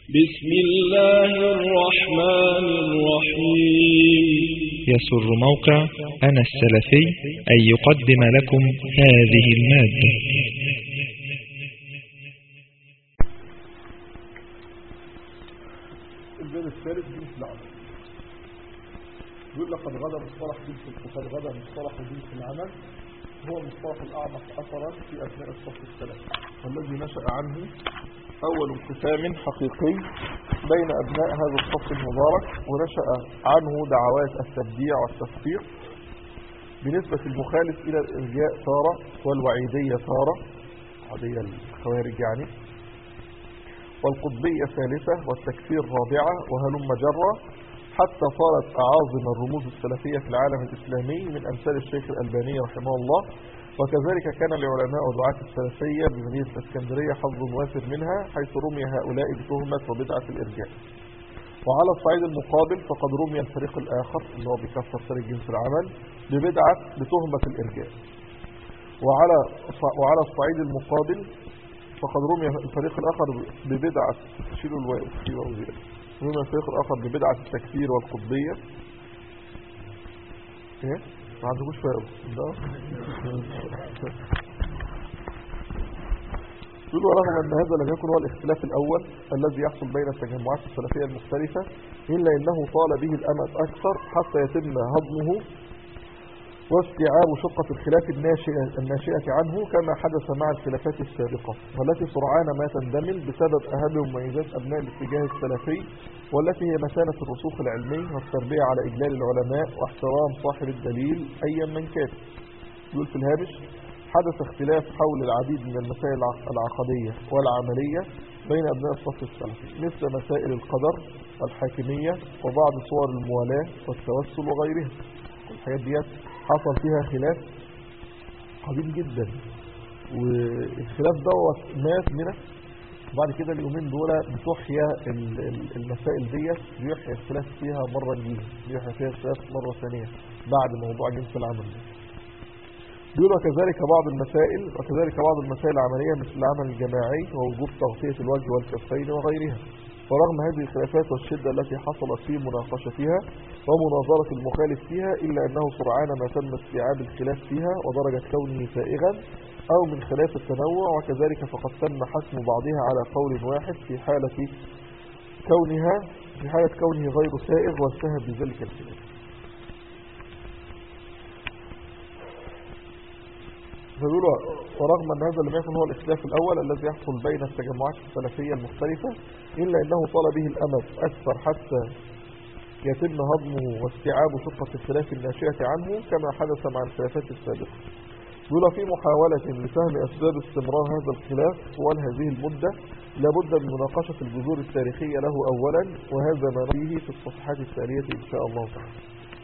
بسم الله الرحمن الرحيم يسر موقع أنا السلفي أن يقدم لكم هذه المادة الباب الثالث جنس العمل يقول لقد غدا مصطلح جنس لقد غدا مصطلح جنس العمل هو المصطلح الأعمق أثرا في أثناء الصف الثلاث والذي نشأ عنه أول انقسام حقيقي بين أبناء هذا الصف المبارك ونشأ عنه دعوات التبديع والتفقيق بنسبة المخالف إلى الإرجاء تارة والوعيدية تارة عادية الخوارج يعني والقطبية ثالثة والتكفير رابعة وهلم جرة حتى صارت أعاظم الرموز السلفية في العالم الإسلامي من أمثال الشيخ الألباني رحمه الله وكذلك كان العلماء ودعاة السلفية بمدينة الإسكندرية حظ وافر منها حيث رمي هؤلاء بتهمة وبدعة الإرجاء وعلى الصعيد المقابل فقد رمي الفريق الآخر اللي هو بيكفر فريق جنس العمل ببدعة بتهمة الإرجاء وعلى وعلى الصعيد المقابل فقد رمي الفريق الآخر ببدعة شيلوا الواو في واو زيادة رمي الفريق الآخر ببدعة التكفير والقطبية ايه ما عندكوش واو ده يقول ورغم أن هذا لم يكن هو الاختلاف الأول الذي يحصل بين التجمعات السلفية المختلفة إلا أنه طال به الأمد أكثر حتى يتم هضمه واستيعاب شقة الخلاف الناشئة, الناشئة عنه كما حدث مع الخلافات السابقة والتي سرعان ما تندمل بسبب أهم مميزات أبناء الاتجاه السلفي والتي هي متانة الرسوخ العلمي والتربية على إجلال العلماء واحترام صاحب الدليل أيا من كان يقول في الهامش حدث اختلاف حول العديد من المسائل العقدية والعملية بين أبناء الصف السلفي مثل مسائل القدر والحاكمية وبعض صور الموالاة والتوسل وغيرها الحاجات ديت حصل فيها خلاف قديم جدا والخلاف دوت مات منه وبعد كده اليومين دول بتحيا المسائل ديت بيحيا الخلاف فيها مرة جديدة بيحيا فيها الخلاف مرة ثانية بعد موضوع جنس العمل بيقول وكذلك بعض المسائل وكذلك بعض المسائل العملية مثل العمل الجماعي ووجوب تغطية الوجه والكفين وغيرها ورغم هذه الخلافات والشدة التي حصلت في مناقشتها ومناظرة المخالف فيها إلا أنه سرعان ما تم استيعاب الخلاف فيها ودرجة كونه سائغا أو من خلاف التنوع وكذلك فقد تم حسم بعضها على قول واحد في حالة كونها في حالة كونه غير سائغ والسهب بذلك الخلاف فيقولوا ورغم أن هذا لم يكن هو الاختلاف الأول الذي يحصل بين التجمعات السلفية المختلفة إلا أنه طال به الأمد أكثر حتى يتم هضمه واستيعاب شقة الخلاف الناشئة عنه كما حدث مع الخلافات السابقة يقول في محاولة لفهم أسباب استمرار هذا الخلاف طوال هذه المدة لابد من مناقشة الجذور التاريخية له أولا وهذا ما فيه في الصفحات التالية إن شاء الله تعالى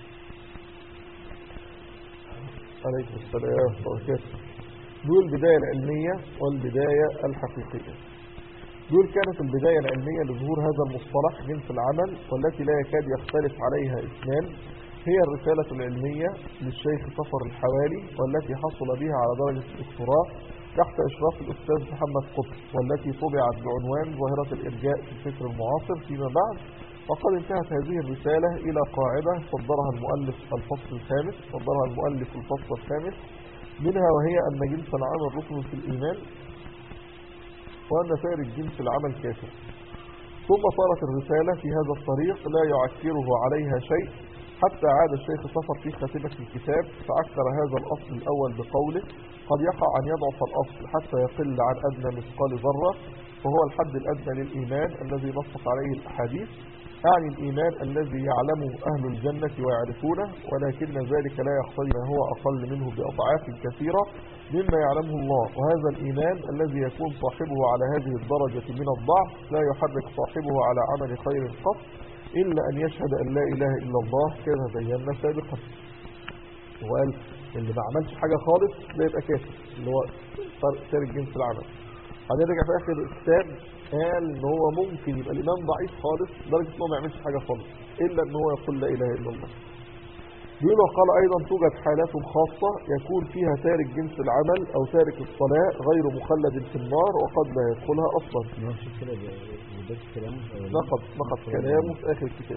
عليكم السلام وبركاته دول البداية العلمية والبداية الحقيقية دول كانت البداية العلمية لظهور هذا المصطلح جنس العمل والتي لا يكاد يختلف عليها اثنان هي الرسالة العلمية للشيخ صفر الحوالي والتي حصل بها على درجة الدكتوراه تحت إشراف الأستاذ محمد قطب والتي طبعت بعنوان ظاهرة الإرجاء في الفكر المعاصر فيما بعد وقد انتهت هذه الرسالة إلى قاعدة صدرها المؤلف الفصل الخامس صدرها المؤلف الفصل الخامس منها وهي أن جنس العمل ركن في الإيمان وأن سائر الجنس العمل كافر ثم صارت الرسالة في هذا الطريق لا يعكره عليها شيء حتى عاد الشيخ صفر في خاتمة الكتاب فعكر هذا الأصل الأول بقوله قد يقع أن يضعف الأصل حتى يقل عن أدنى مثقال ذرة وهو الحد الأدنى للإيمان الذي نصت عليه الأحاديث أعني الإيمان الذي يعلمه أهل الجنة ويعرفونه ولكن ذلك لا يقتضي ما هو أقل منه بأضعاف كثيرة مما يعلمه الله وهذا الإيمان الذي يكون صاحبه على هذه الدرجة من الضعف لا يحرك صاحبه على عمل خير قط إلا أن يشهد أن لا إله إلا الله كما بينا سابقا وقال اللي ما عملش حاجة خالص ده يبقى كافر اللي هو تارك جنس العمل بعدين رجع في آخر الكتاب قال ان هو ممكن يبقى الإمام ضعيف خالص لدرجة ان هو ما يعملش حاجة خالص إلا ان هو يقول لا إله إلا الله بيقول وقال أيضا توجد حالات خاصة يكون فيها تارك جنس العمل أو تارك الصلاة غير مخلد في النار وقد لا يدخلها أصلا نفس كده بداية كلامه نقض نقض كلامه في آخر الكتاب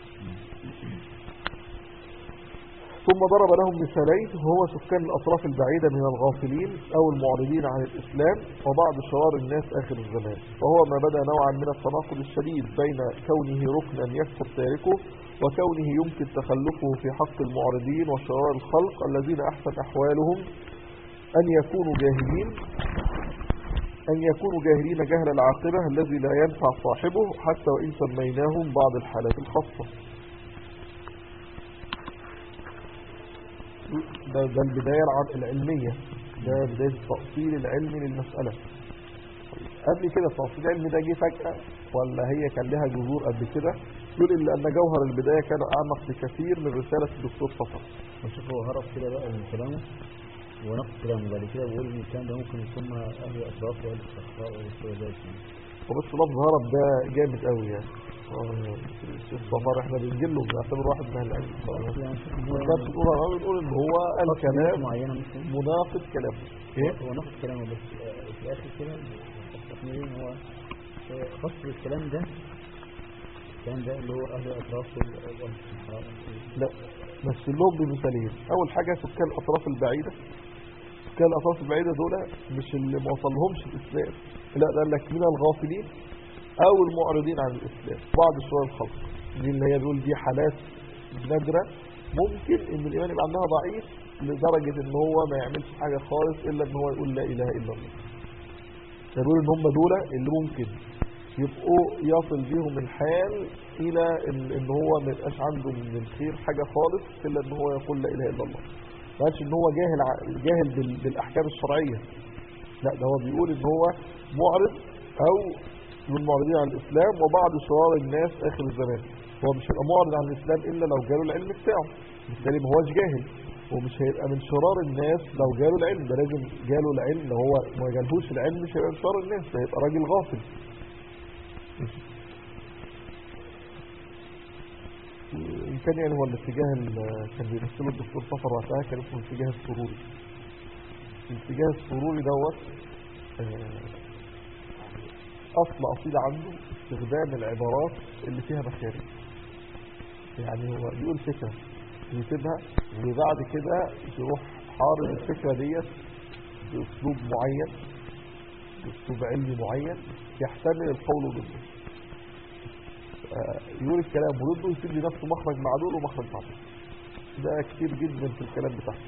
ثم ضرب لهم مثالين وهو سكان الأطراف البعيدة من الغافلين أو المعرضين عن الإسلام وبعض شرار الناس آخر الزمان وهو ما بدا نوعا من التناقض الشديد بين كونه ركنا يكفر تاركه وكونه يمكن تخلفه في حق المعرضين وشرار الخلق الذين أحسن أحوالهم أن يكونوا جاهلين أن يكونوا جاهلين جهل العاقبة الذي لا ينفع صاحبه حتى وإن سميناهم بعض الحالات الخاصة ده, ده البداية الع- العلمية ده بداية التأصيل العلمي للمسألة قبل كده التأصيل العلمي ده جه فجأة ولا هي كان لها جذور قبل كده يقول إلا أن جوهر البداية كان أعمق بكثير من رسالة الدكتور صفر نشوف هو هرب كده بقى من كلامه ونقص كلامه بعد كده بيقول ان الكلام ده ممكن يكون مع اهل الاطراف واهل الصحراء والاستوادات وبس لفظ هرب ده جامد قوي يعني آه، الشيخ صفر احنا بنجيب له بنعتبره واحد من العلم يعني نشوف ان هو ما كانش بنقول هرب بنقول ان هو قال خاص بناس كلام معينه مثلا مناقض كلامه ايه هو نقص كلامه بس آه، في الاخر كده التصميم ان هو آه، خاص بالكلام ده الكلام ده اللي هو اهل الاطراف وال- واهل الصحراء لا بس لهم بمثالين اول حاجه سكان الاطراف البعيده سكان الاطراف البعيده دول مش اللي ما وصلهمش الاسلام لا ده قال لك من الغافلين او المعرضين عن الاسلام بعض شرور الخلق دي اللي هي بيقول دي حالات نادره ممكن ان الايمان يبقى عندها ضعيف لدرجه ان هو ما يعملش حاجه خالص الا ان هو يقول لا اله الا الله فبيقول ان هم دول اللي ممكن يبقوا يصل بيهم الحال الى ان, إن هو ما يبقاش عنده من الخير حاجه خالص الا ان هو يقول لا اله الا الله ما قالش ان هو جاهل ع- جاهل بال- بالاحكام الشرعيه لا ده هو بيقول ان هو معرض او من معرضين عن الاسلام وبعض شرار الناس اخر الزمان هو مش هيبقى معرض عن الاسلام الا لو جاله العلم بتاعه بالتالي ما هوش جاهل ومش هيبقى من شرار الناس لو جاله العلم ده لازم جاله العلم لو هو ما جالهوش العلم مش هيبقى من شرار الناس ده هيبقى راجل غافل إن كان يعني هو الاتجاه اللي كان بيمثله الدكتور صفر وقتها كان اسمه الاتجاه السروري الاتجاه السروري دوت آه، أصل أصيل عنده استخدام العبارات اللي فيها مخارج يعني هو بيقول فكرة يسيبها وبعد كده يروح حارب الفكرة ديت بأسلوب معين بأسلوب علمي معين يحتمل القول ضده آه، يقول الكلام وضده يسيب لنفسه مخرج معدول ومخرج معدول ده كتير جدا في الكلام بتاعه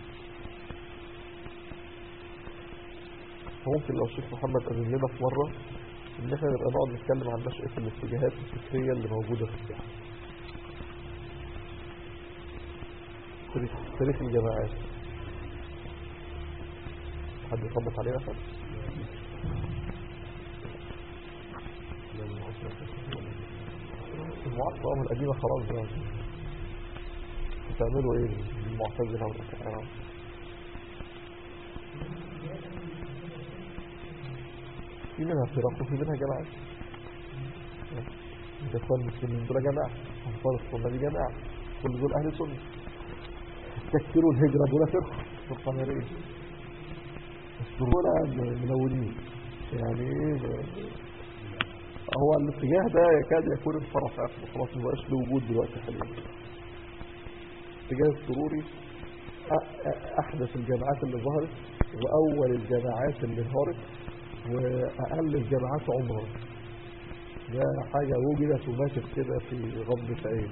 فممكن لو الشيخ محمد أذن لنا في مرة إن احنا نبقى نقعد نتكلم عن نشأة الاتجاهات الفكرية اللي موجودة في الساحة تاريخ تاريخ الجماعات حد يخبط علينا خالص المعطفة من القديمة خلاص بقى هتعملوا ايه المعتزلة والأشاعرة في منها فرق وفي منها جماعات الإخوان المسلمين دول جماعة أنصار السنة دي جماعة كل دول أهل سنة تكفروا الهجرة دول فرقة فرقة نارية دول ملونين يعني ايه هو الاتجاه ده يكاد يكون انصرف اصلا خلاص ما بقاش له وجود دلوقتي حاليا الاتجاه السروري أ- أ- احدث الجامعات اللي ظهرت واول الجامعات اللي ظهرت واقل الجامعات عمرا ده حاجه وجدت وماتت كده في غمضه عين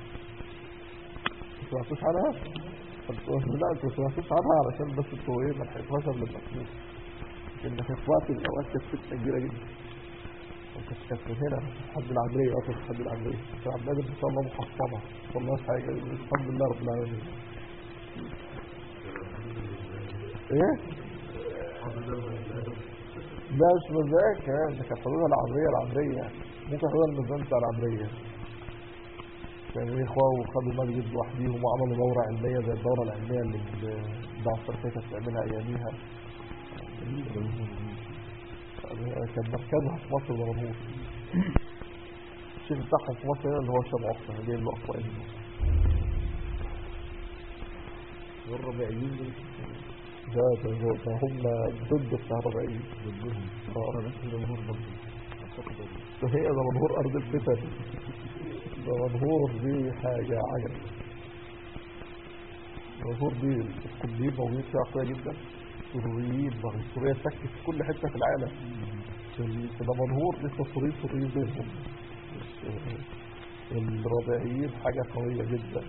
ما سمعتوش عنها؟ طب لا انتوا ما سمعتوش عنها علشان بس انتوا ايه ما لحقتوهاش قبل المسؤول ان في وقت من الاوقات كانت فتنه كبيره جدا وكانت كانت من هنا حد العمرية أصلا حد العمرية كان عبد القادر إن شاء الله محصنة والله حاجة الحمد لله رب العالمين إيه؟ لا مش مزاج يعني ده كانت حدودها العمرية العمرية يعني ممكن حدودها الميزان بتاع العمرية كانوا يعني إخوة وخدوا مسجد لوحديهم وعملوا دورة علمية زي الدورة العلمية اللي الدعوة الشركية كانت بتعملها أياميها كان مركزها في مصر ضربوه الشيخ بتاعهم في مصر هنا اللي هو شاب عقبة جايب له أقوى والربيعيين دول ده ده هو- ده هم ضد بتاع الرباعيين ضدهم آه. بس جمهور برضه اعتقد والله. ده هي ده منهور أرض الفتن ده منهور دي حاجة عجب منهور دي القطبيين موجودين فيها قوية جدا سوريين رغم سوريا تكت في كل حتة في العالم ال- ده منهور لسه سوريين سوريين بينهم الرباعيين حاجة قوية جدا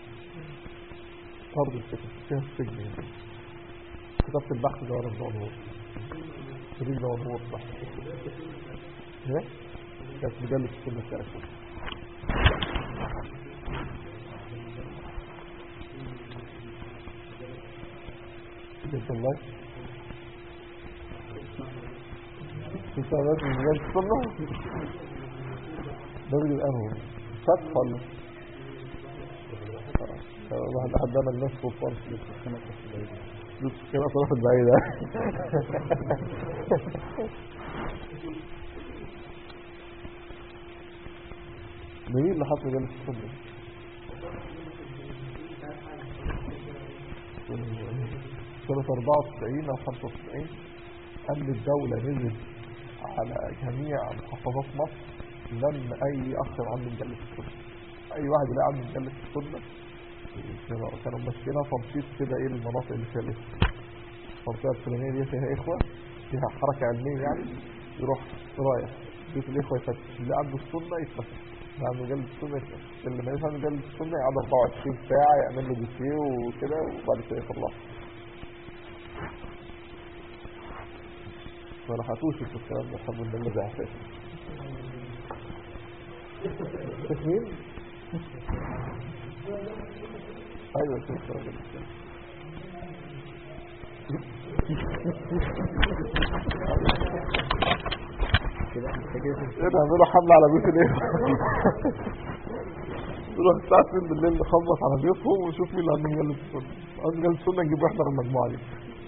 أرض الفتن فيها السجن يعني. كتبت البحث ده وانا في منهور سوريين ده منهور بحث ايه؟ كانت مجلة السنة الثلاثة بسم الله كتابات من مجلة السنة ده بيجي الأنهو فتح ولا واحد أحد أنا الناس في الفرس بس كده طرف البعيدة مين اللي حط مجلة السنة سنة 94 أو 95 أمن الدولة نزل على جميع محافظات مصر لم أي أخ عنده مجلة السنة أي واحد يلاقي عنده مجلة السنة كانوا كانوا ماشيينها تنشيط كده إيه المناطق اللي فيها الإخوة المنطقة الفلانية دي فيها إخوة فيها حركة علمية يعني يروح رايح بيت الإخوة يفتش اللي عنده السنة يتفتح اللي عنده مجلة السنة يتفتح اللي ما يفهم مجلة السنة يقعد 24 ساعة يعمل له دوسيه وكده وبعد كده يطلعه ما لحقتوش في الكلام ده الحمد لله الذي عافاك شوف مين؟ ايوه شوف راجل كده محتاج ايه ده عملوا حملة على بيوت الايه نروح الساعة 2 بالليل نخلص على بيوتهم ونشوف مين اللي عنده مجلة السنة عنده مجلة السنة نجيب احنا المجموعة دي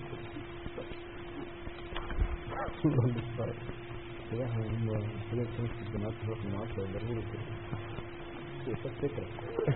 الله المستعان. كده احنا هم محتاجين نكون في الجامعات نروح الجامعات لو ضروري كده دي كانت فكرة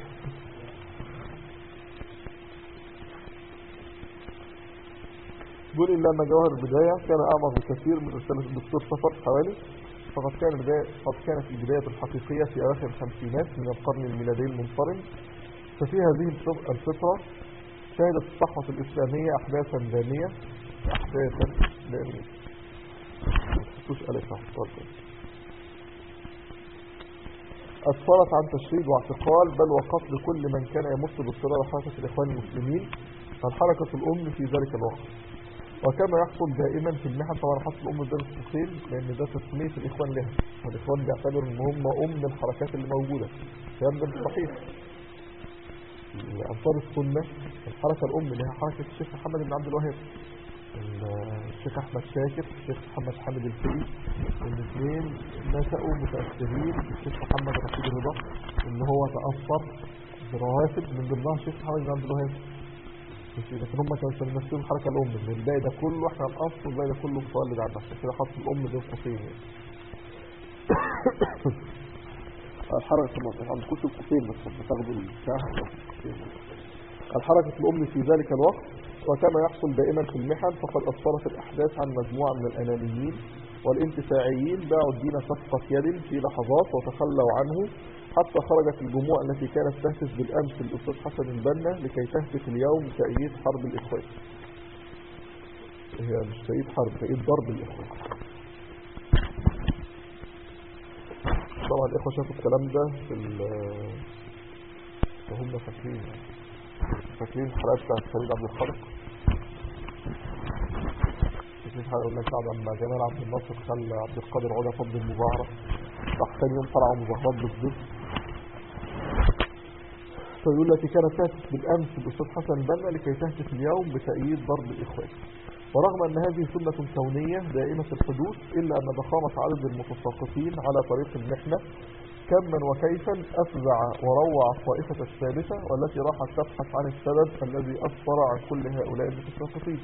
بيقول إلا أن جوهر البداية كان أعمق بكثير من رسالة الدكتور صفر حوالي فقد كان البداية قد كانت البداية الحقيقية في أواخر الخمسينات من القرن الميلادي المنصرم ففي هذه الفط- الفترة شهدت الصحوة الإسلامية أحداثا دامية أحداثا دامية ما تحطوش ألف أحطوها كده. أسفرت عن تشريد واعتقال بل وقتل كل من كان يمس باضطرار حركة الإخوان المسلمين الحركة الأم في ذلك الوقت وكما يحصل دائما في المحن طبعا حصل الأم ده التفصيل لأن ده تسمية الإخوان لها والإخوان بيعتبروا إن هم أم الحركات اللي موجودة الكلام ده مش صحيح أنصار السنة الحركة الأم اللي هي حركة الشيخ محمد بن عبد الوهاب الشيخ أحمد شاكر الشيخ محمد حامد الفقي الاثنين نشأوا متأثرين بالشيخ محمد رشيد رضا إن هو تأثر بروافد من ضمنها الشيخ محمد بن عبد الوهاب ماشي، لكن هم كانوا يسموا نفسهم الحركة الأم إن الباقي ده كله إحنا الأصل والباقي ده كله متولد عنها عشان كده حط الأم دي قوسين يعني الحركة طبعا ما عندكوش القوسين بس بتاخدوا البتاع الحركة الأم في ذلك الوقت وكما يحصل دائما في المحن فقد أسفرت الأحداث عن مجموعة من الأنانيين والانتفاعيين باعوا الدين صفقة يد في لحظات وتخلوا عنه حتى خرجت الجموع التي كانت تهتف بالأمس الأستاذ حسن البنا لكي تهتف اليوم تأييد حرب الإخوان هي مش تأييد حرب تأييد ضرب الإخوان طبعا الإخوة شافوا الكلام ده في ال- وهم فاكرين يعني. فاكرين الحلقات بتاعت فريد عبد الخالق فاكرين حلقة يقول لك بعد ما جمال عبد الناصر خلى عبد القادر عودة فضل المظاهرة راح تاني يوم طلعوا مظاهرات بالضبط فيقول التي كانت تهتف بالأمس الأستاذ حسن البنا لكي تهتف اليوم بتأييد ضرب الإخوان ورغم أن هذه سنة كونية دائمة الحدوث إلا أن ضخامة عدد المتساقطين على طريق المحنة كما وكيفا أفزع وروع الطائفة الثالثة والتي راحت تبحث عن السبب الذي أسفر عن كل هؤلاء المتساقطين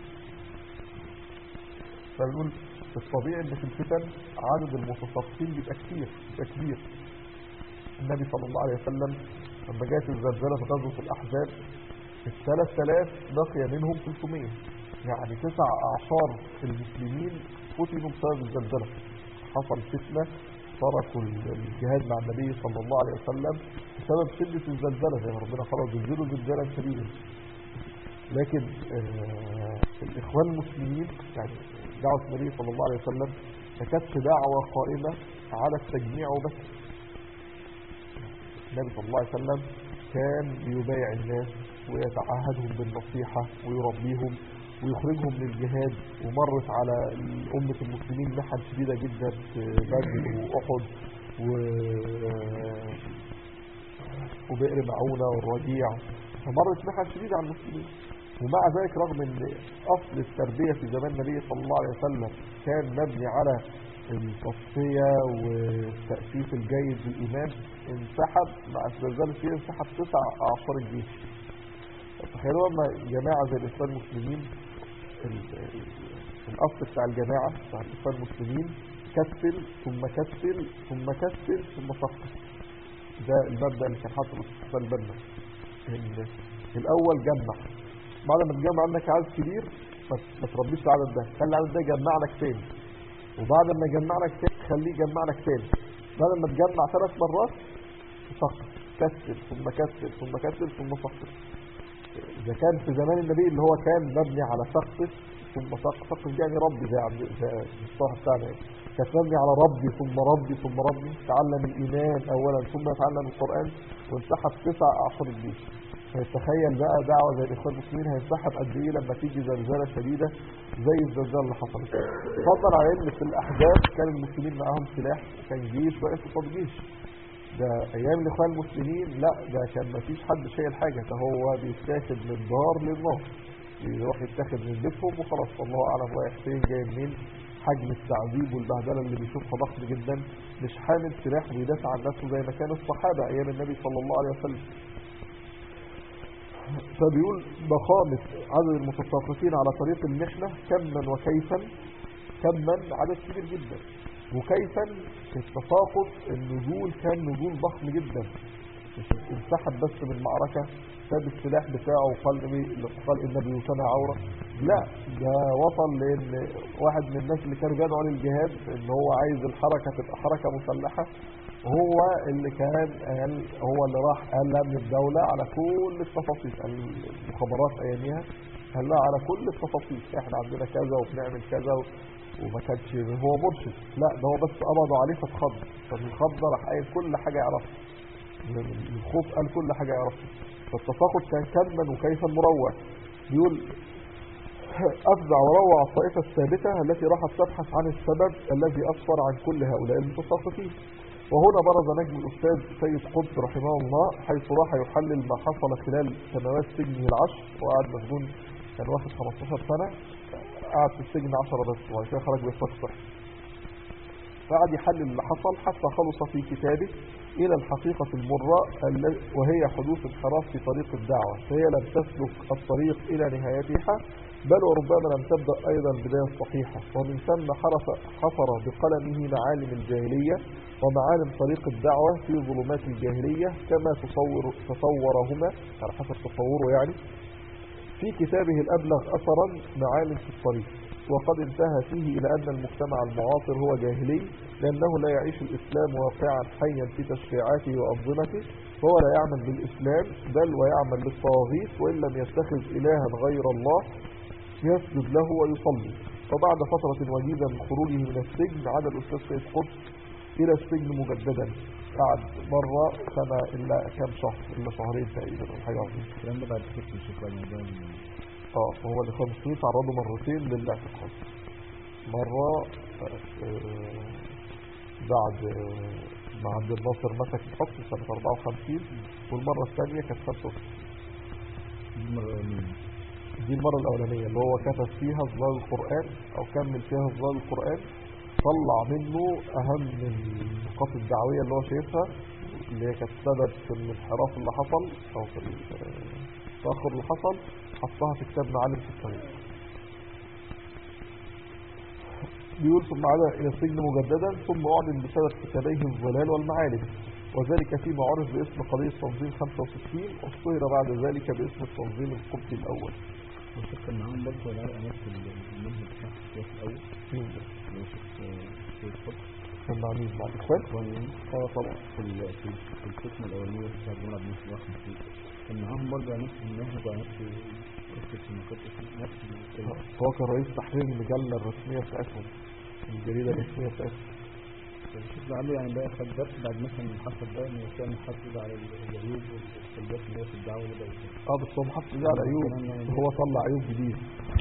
فنقول الطبيعي ان في الفتن عدد المتساقطين بيبقى كتير بيبقى كبير النبي صلى الله عليه وسلم لما جاءت الزلزلة في غزوة الأحزاب الثلاث آلاف بقي منهم 300 يعني تسع أعشار المسلمين قتلوا بسبب الزلزلة حصل فتنة تركوا الجهاد مع النبي صلى الله عليه وسلم بسبب شدة الزلزلة زي ما ربنا قال زلزلوا زلزالا شديدا لكن آه الإخوان المسلمين يعني دعوة النبي صلى الله عليه وسلم ما كانتش دعوة قائمة على التجميع وبس النبي صلى الله عليه وسلم كان بيبايع الناس ويتعهدهم بالنصيحة ويربيهم ويخرجهم من الجهاد ومرت على أمة المسلمين محن شديدة جدا في بدر وأحد و... وبئر معونة والرجيع فمرت محن شديدة على المسلمين ومع ذلك رغم ان اصل التربية في زمان النبي صلى الله عليه وسلم كان مبني على التصفية والتأسيس الجيد للإيمان انسحب مع الزلزال فيه انسحب تسع أعصار الجيش تخيلوا لما جماعة زي الإسلام المسلمين الأصل بتاع الجماعة بتاع الإسلام المسلمين كسل ثم كسل ثم كسل ثم سقط ده المبدأ اللي كان حاطه الاستقبال البنا الأول جمع بعد ما تجمع عندك عدد كبير ما تربيش العدد ده خلي العدد ده يجمع لك تاني وبعد ما يجمع لك تاني خليه يجمع لك تاني بعد ما تجمع ثلاث مرات سقط كسل ثم كسل ثم كسل ثم سقط إذا كان في زمان النبي اللي هو كان مبني على سقط ثم سقط سقط يعني ربي زي عبد زي المصطلح بتاعنا كانت مبني على ربي ثم ربي ثم ربي تعلم الإيمان أولا ثم يتعلم القرآن وانسحب تسع أعصر الجيش تخيل بقى دعوة زي الإخوان المسلمين هينسحب قد إيه لما تيجي زلزالة شديدة زي الزلزال اللي حصلت فضل على إن في الأحداث كان المسلمين معاهم سلاح كان جيش واقف قصاد جيش ده أيام الإخوان المسلمين لا ده كان ما فيش حد شايل حاجة ده هو بيتاخد من دار للنار يروح يتاخد من بيتهم وخلاص الله أعلم رايح فين جاي منين حجم التعذيب والبهدله اللي بيشوفها ضخم جدا مش حامل سلاح ويدافع عن نفسه زي ما كان الصحابه ايام النبي صلى الله عليه وسلم فبيقول ضخامة عدد المتساقطين على طريق المحنة كما وكيفا كما عدد كبير جدا وكيفا التساقط النزول كان نزول ضخم جدا مش انسحب بس من المعركة ساب السلاح بتاعه وقال قال النبي سمع عورة لا ده وصل لان واحد من الناس اللي كانوا بيدعوا للجهاد ان هو عايز الحركة تبقى حركة مسلحة هو اللي كان قال هو اللي راح قال لامن الدولة على كل التفاصيل المخابرات اياميها قال لها على كل التفاصيل احنا عندنا كذا وبنعمل كذا وما كانش هو مرشد لا ده هو بس قبضوا عليه فاتخض فالخض راح قايل كل حاجة يعرفها من الخوف قال كل حاجة يعرفها فالتساقط كان كما وكيفا مروع بيقول أفزع وروع الطائفة الثابتة التي راحت تبحث عن السبب الذي أسفر عن كل هؤلاء المتساقطين وهنا برز نجم الأستاذ سيد قدس رحمه الله حيث راح يحلل ما حصل خلال سنوات سجنه العشر وقعد مسجون كان واخد 15 سنة قعد في السجن 10 بس وبعد كده خرج بيستكثر فقعد يحلل اللي حصل حتى خلص في كتابه إلى الحقيقة المرة وهي حدوث انحراف في طريق الدعوة فهي لم تسلك الطريق إلى نهايتها بل وربما لم تبدأ أيضا البداية الصحيحة ومن ثم حرف حفر بقلمه معالم الجاهلية ومعالم طريق الدعوة في ظلمات الجاهلية كما تصور تصورهما على حسب تصوره يعني في كتابه الأبلغ أثرا معالم في الطريق وقد انتهى فيه إلى أن المجتمع المعاصر هو جاهلي لأنه لا يعيش الإسلام واقعا حيا في تشريعاته وأنظمته فهو لا يعمل بالإسلام بل ويعمل للطواغيت وإن لم يتخذ إلها غير الله يسجد له ويصلي فبعد فترة وجيزة من خروجه من السجن عاد الأستاذ سيد قدس إلى السجن مجددا قعد مرة سنة إلا كام شهر إلا شهرين تقريبا أو حاجة عظيمة الكلام ده بعد ست شهور بعد اه هو اللي كان مسلمين تعرضوا مرتين للاعتقال مرة آه بعد آه ما عبد الناصر مسك الحكم سنة 54 والمرة الثانية كانت 65 دي المرة الأولانية دي المرة الأولانية اللي هو كتب فيها ظلال القرآن أو كمل فيها ظلال القرآن طلع منه أهم النقاط الدعوية اللي هو شايفها اللي هي كانت سبب في الانحراف اللي حصل أو في التأخر اللي حصل حطها في كتاب معالم في الطريق بيقول ثم عاد إلى السجن مجددا ثم أعلن بسبب كتابيه الظلال والمعالم وذلك فيما عرف باسم قضية تنظيم 65 واشتهر بعد ذلك باسم التنظيم القبطي الأول وشوف كان معاهم برضه ولا لا نفس المنهج بتاع السياسي الأول مين ده؟ اللي هو شيخ سيد قطب كان مع مين؟ مع الإخوان؟ إخوان يعني اه طبعا في ال- في ال- في القسم الأولانية بتاع الجمهورية عبد الناصر واحد فيه كان معاهم برضه على نفس المنهج وعلى نفس قصة النقاط نفس الكلام هو كان رئيس تحرير المجلة الرسمية بتاعتهم الجريدة الرسمية بتاعتهم شوف لعله يعني بقى خد درس بعد مثلا ما حصل ده انه كان محافظ على العيوب والسلبيات اللي هي في الدعوه اللي بقت اه بس هو محافظ على عيوب هو طلع عيوب جديد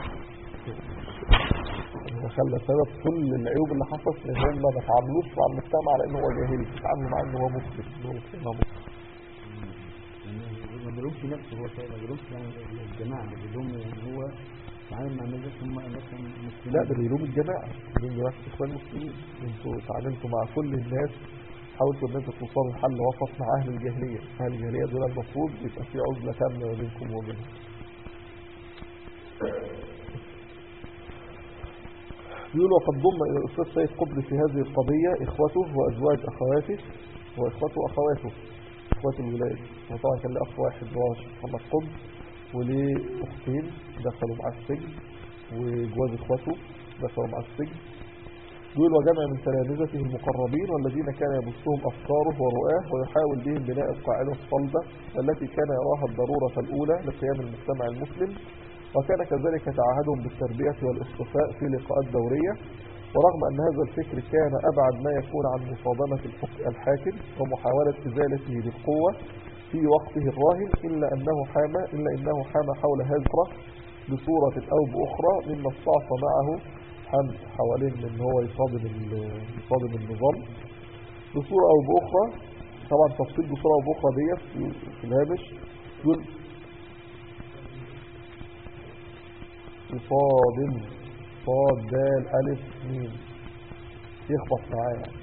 هو خلى سبب كل العيوب اللي حصلت ان هم ما تعاملوش مع المجتمع على انه هو جاهلي بيتعاملوا معاه ان هو مسلم ان هو مسلم هو مسلم يعني ما بيلومش نفسه هو شيء ما بيلومش يعني الجماعه اللي بيلوم يعني هو تعامل مع الناس هم الناس المسلمين لا ده بيلوم الجماعة بيلوم جماعة اخوان المسلمين انتوا تعاملتوا مع كل الناس حاولتوا ان انتوا توصلوا لحل وسط مع اهل الجاهلية اهل الجاهلية دول المفروض يبقى في عزلة كاملة ما بينكم وبينهم يقول وقد ضم إلى الأستاذ سيد قطب في هذه القضية إخوته وأزواج أخواته وإخوته وأخواته إخوات الولاد وطبعا كان له أخ واحد هو محمد قطب وليه أختين دخلوا مع السجن وجواز إخوته دخلوا مع السجن دول وجمع من تلامذته المقربين والذين كان يبثهم أفكاره ورؤاه ويحاول بهم بناء القاعدة الصلبة التي كان يراها الضرورة الأولى لقيام المجتمع المسلم وكان كذلك تعهدهم بالتربية والاصطفاء في لقاءات دورية ورغم أن هذا الفكر كان أبعد ما يكون عن مصادمة الحك- الحاكم ومحاولة إزالته بالقوة في وقته الراهن إلا أنه حام إلا أنه حام حول هذا بصورة أو بأخرى مما استعصى معه حم حوالين ان هو يصادم ال- يصادم النظام بصورة او باخرى طبعا تفصيل بصورة او باخرى ديت في- في الهامش يقول يصادم صاد دال الف ميم يخبط معاه يعني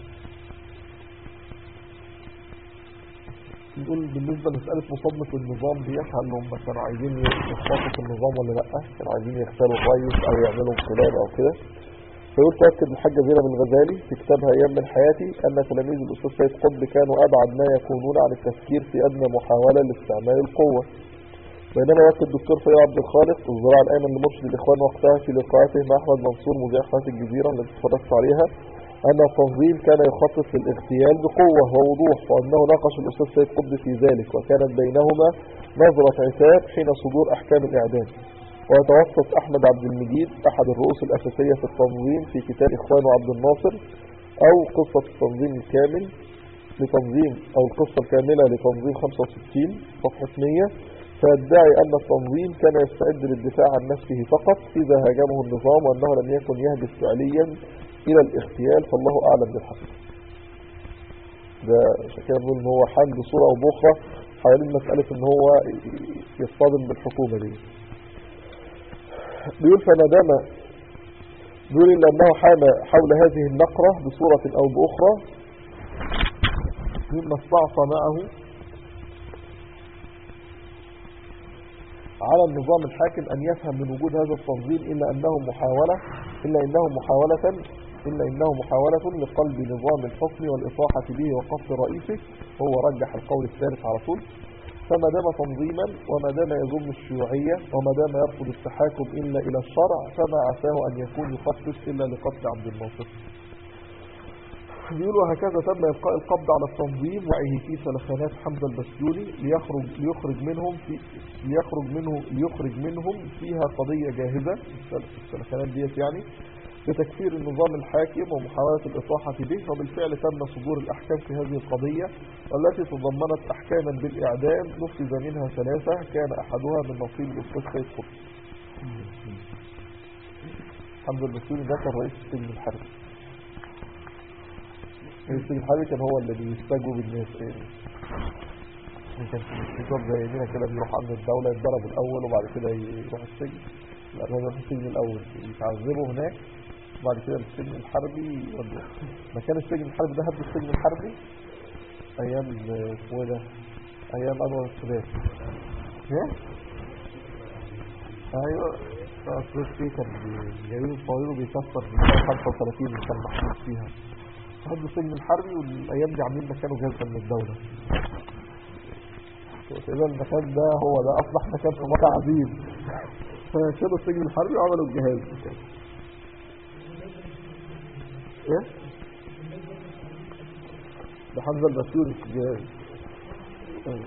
نقول بالنسبة لمسألة مصادمة النظام ديت هل هم كانوا عايزين يخبطوا في النظام ولا لأ كانوا عايزين يغسلوا الرئيس أو يعملوا انقلاب أو كده فيقول تأكد الحاجة زينة بن الغزالي في كتابها أيام من حياتي أن تلاميذ الأستاذ سيد قطب كانوا أبعد ما يكونون عن التفكير في أدنى محاولة لاستعمال القوة بينما يؤكد الدكتور سيد عبد الخالق الزراع الأيمن لمرشد الإخوان وقتها في لقاءاته مع أحمد منصور مذيع قناة الجزيرة التي اتفرجت عليها أن التنظيم كان يخطط للاغتيال بقوة ووضوح وأنه ناقش الأستاذ سيد قطب في ذلك وكانت بينهما نظرة عتاب حين صدور أحكام الإعدام ويتوسط أحمد عبد المجيد أحد الرؤوس الأساسية في التنظيم في كتاب إخوان عبد الناصر أو قصة التنظيم الكامل لتنظيم أو القصة الكاملة لتنظيم 65 صفحة 100 فيدعي أن التنظيم كان يستعد للدفاع عن نفسه فقط إذا هاجمه النظام وأنه لم يكن يهدف فعليا إلى الاغتيال فالله أعلم بالحق ده عشان كده بنقول إن هو حال بصورة أو بأخرى حوالين مسألة إن هو يصطدم بالحكومة دي بيقول فما دام بيقول إلا أنه حام حول هذه النقرة بصورة أو بأخرى مما استعصى معه على النظام الحاكم أن يفهم من وجود هذا التنظيم إلا أنه محاولة إلا إنه محاولة إلا إنه محاولة لقلب نظام الحكم والإطاحة به وقصد رئيسه هو رجح القول الثالث على طول فما دام تنظيما وما دام يذم الشيوعية وما دام يرفض التحاكم إلا إلى الشرع فما عساه أن يكون يخصص إلا لقتل عبد الناصر بيقولوا هكذا تم إلقاء القبض على التنظيم وعيه في سلخانات حمزة البسيوني ليخرج ليخرج منهم في ليخرج منه ليخرج منهم فيها قضية جاهزة السلخانات ديت يعني بتكفير النظام الحاكم ومحاولة الإطاحة به وبالفعل تم صدور الأحكام في هذه القضية والتي تضمنت أحكاما بالإعدام نفذ منها ثلاثة كان أحدها من نصيب الأستاذ سيد قطب حمزة البسيوني ده كان رئيس السجن الحربي السجن الحربي كان هو اللي بيستجوب الناس يعني كان في نظام زي هنا كده بيروح عند الدولة يتضرب الأول وبعد كده يروح السجن لا هو يروح السجن الأول يتعذبوا هناك وبعد كده السجن الحربي يودوه مكان السجن الحربي ده هد السجن الحربي أيام اسمه ده أيام أنور السادات ايه؟ أيوه السادات فيه كان جايبين صغير وبيكسر في 35 اللي كان محبوس فيها هدوا السجن الحربي والايام دي عاملين مكانه جهاز من الدوله اذا المكان ده هو ده اصبح مكان في مكة عزيز فشالوا السجن الحربي وعملوا الجهاز ايه ده حمزه البسيوني في الجهاز أيوة.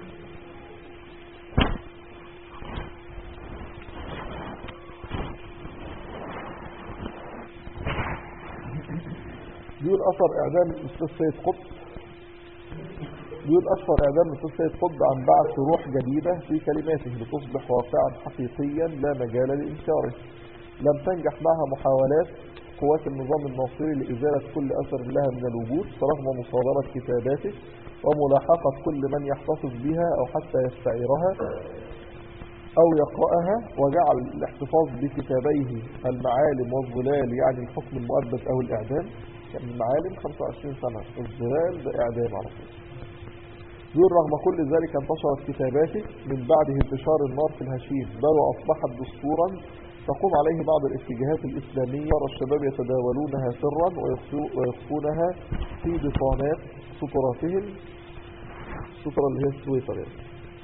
بيقول اثر اعدام الاستاذ سيد قطب بيقول أشهر إعدام الاستاذ سيد قطب عن بعث روح جديدة في كلماته لتصبح واقعا حقيقيا لا مجال لإنكاره لم تنجح معها محاولات قوات النظام الناصري لإزالة كل أثر لها من الوجود فرغم مصادرة كتاباته وملاحقة كل من يحتفظ بها أو حتى يستعيرها أو يقرأها وجعل الاحتفاظ بكتابيه المعالم والظلال يعني الحكم المؤبد أو الإعدام يعني المعالم 25 سنة الظلال ده إعدام على طول يقول رغم كل ذلك انتشرت كتاباته من بعده انتشار النار في الهشيم بل وأصبحت دستورا تقوم عليه بعض الاتجاهات الإسلامية والشباب يتداولونها سرا ويخفو- ويخفونها في بطانات ستراتهم السترة اللي هي السويتر يعني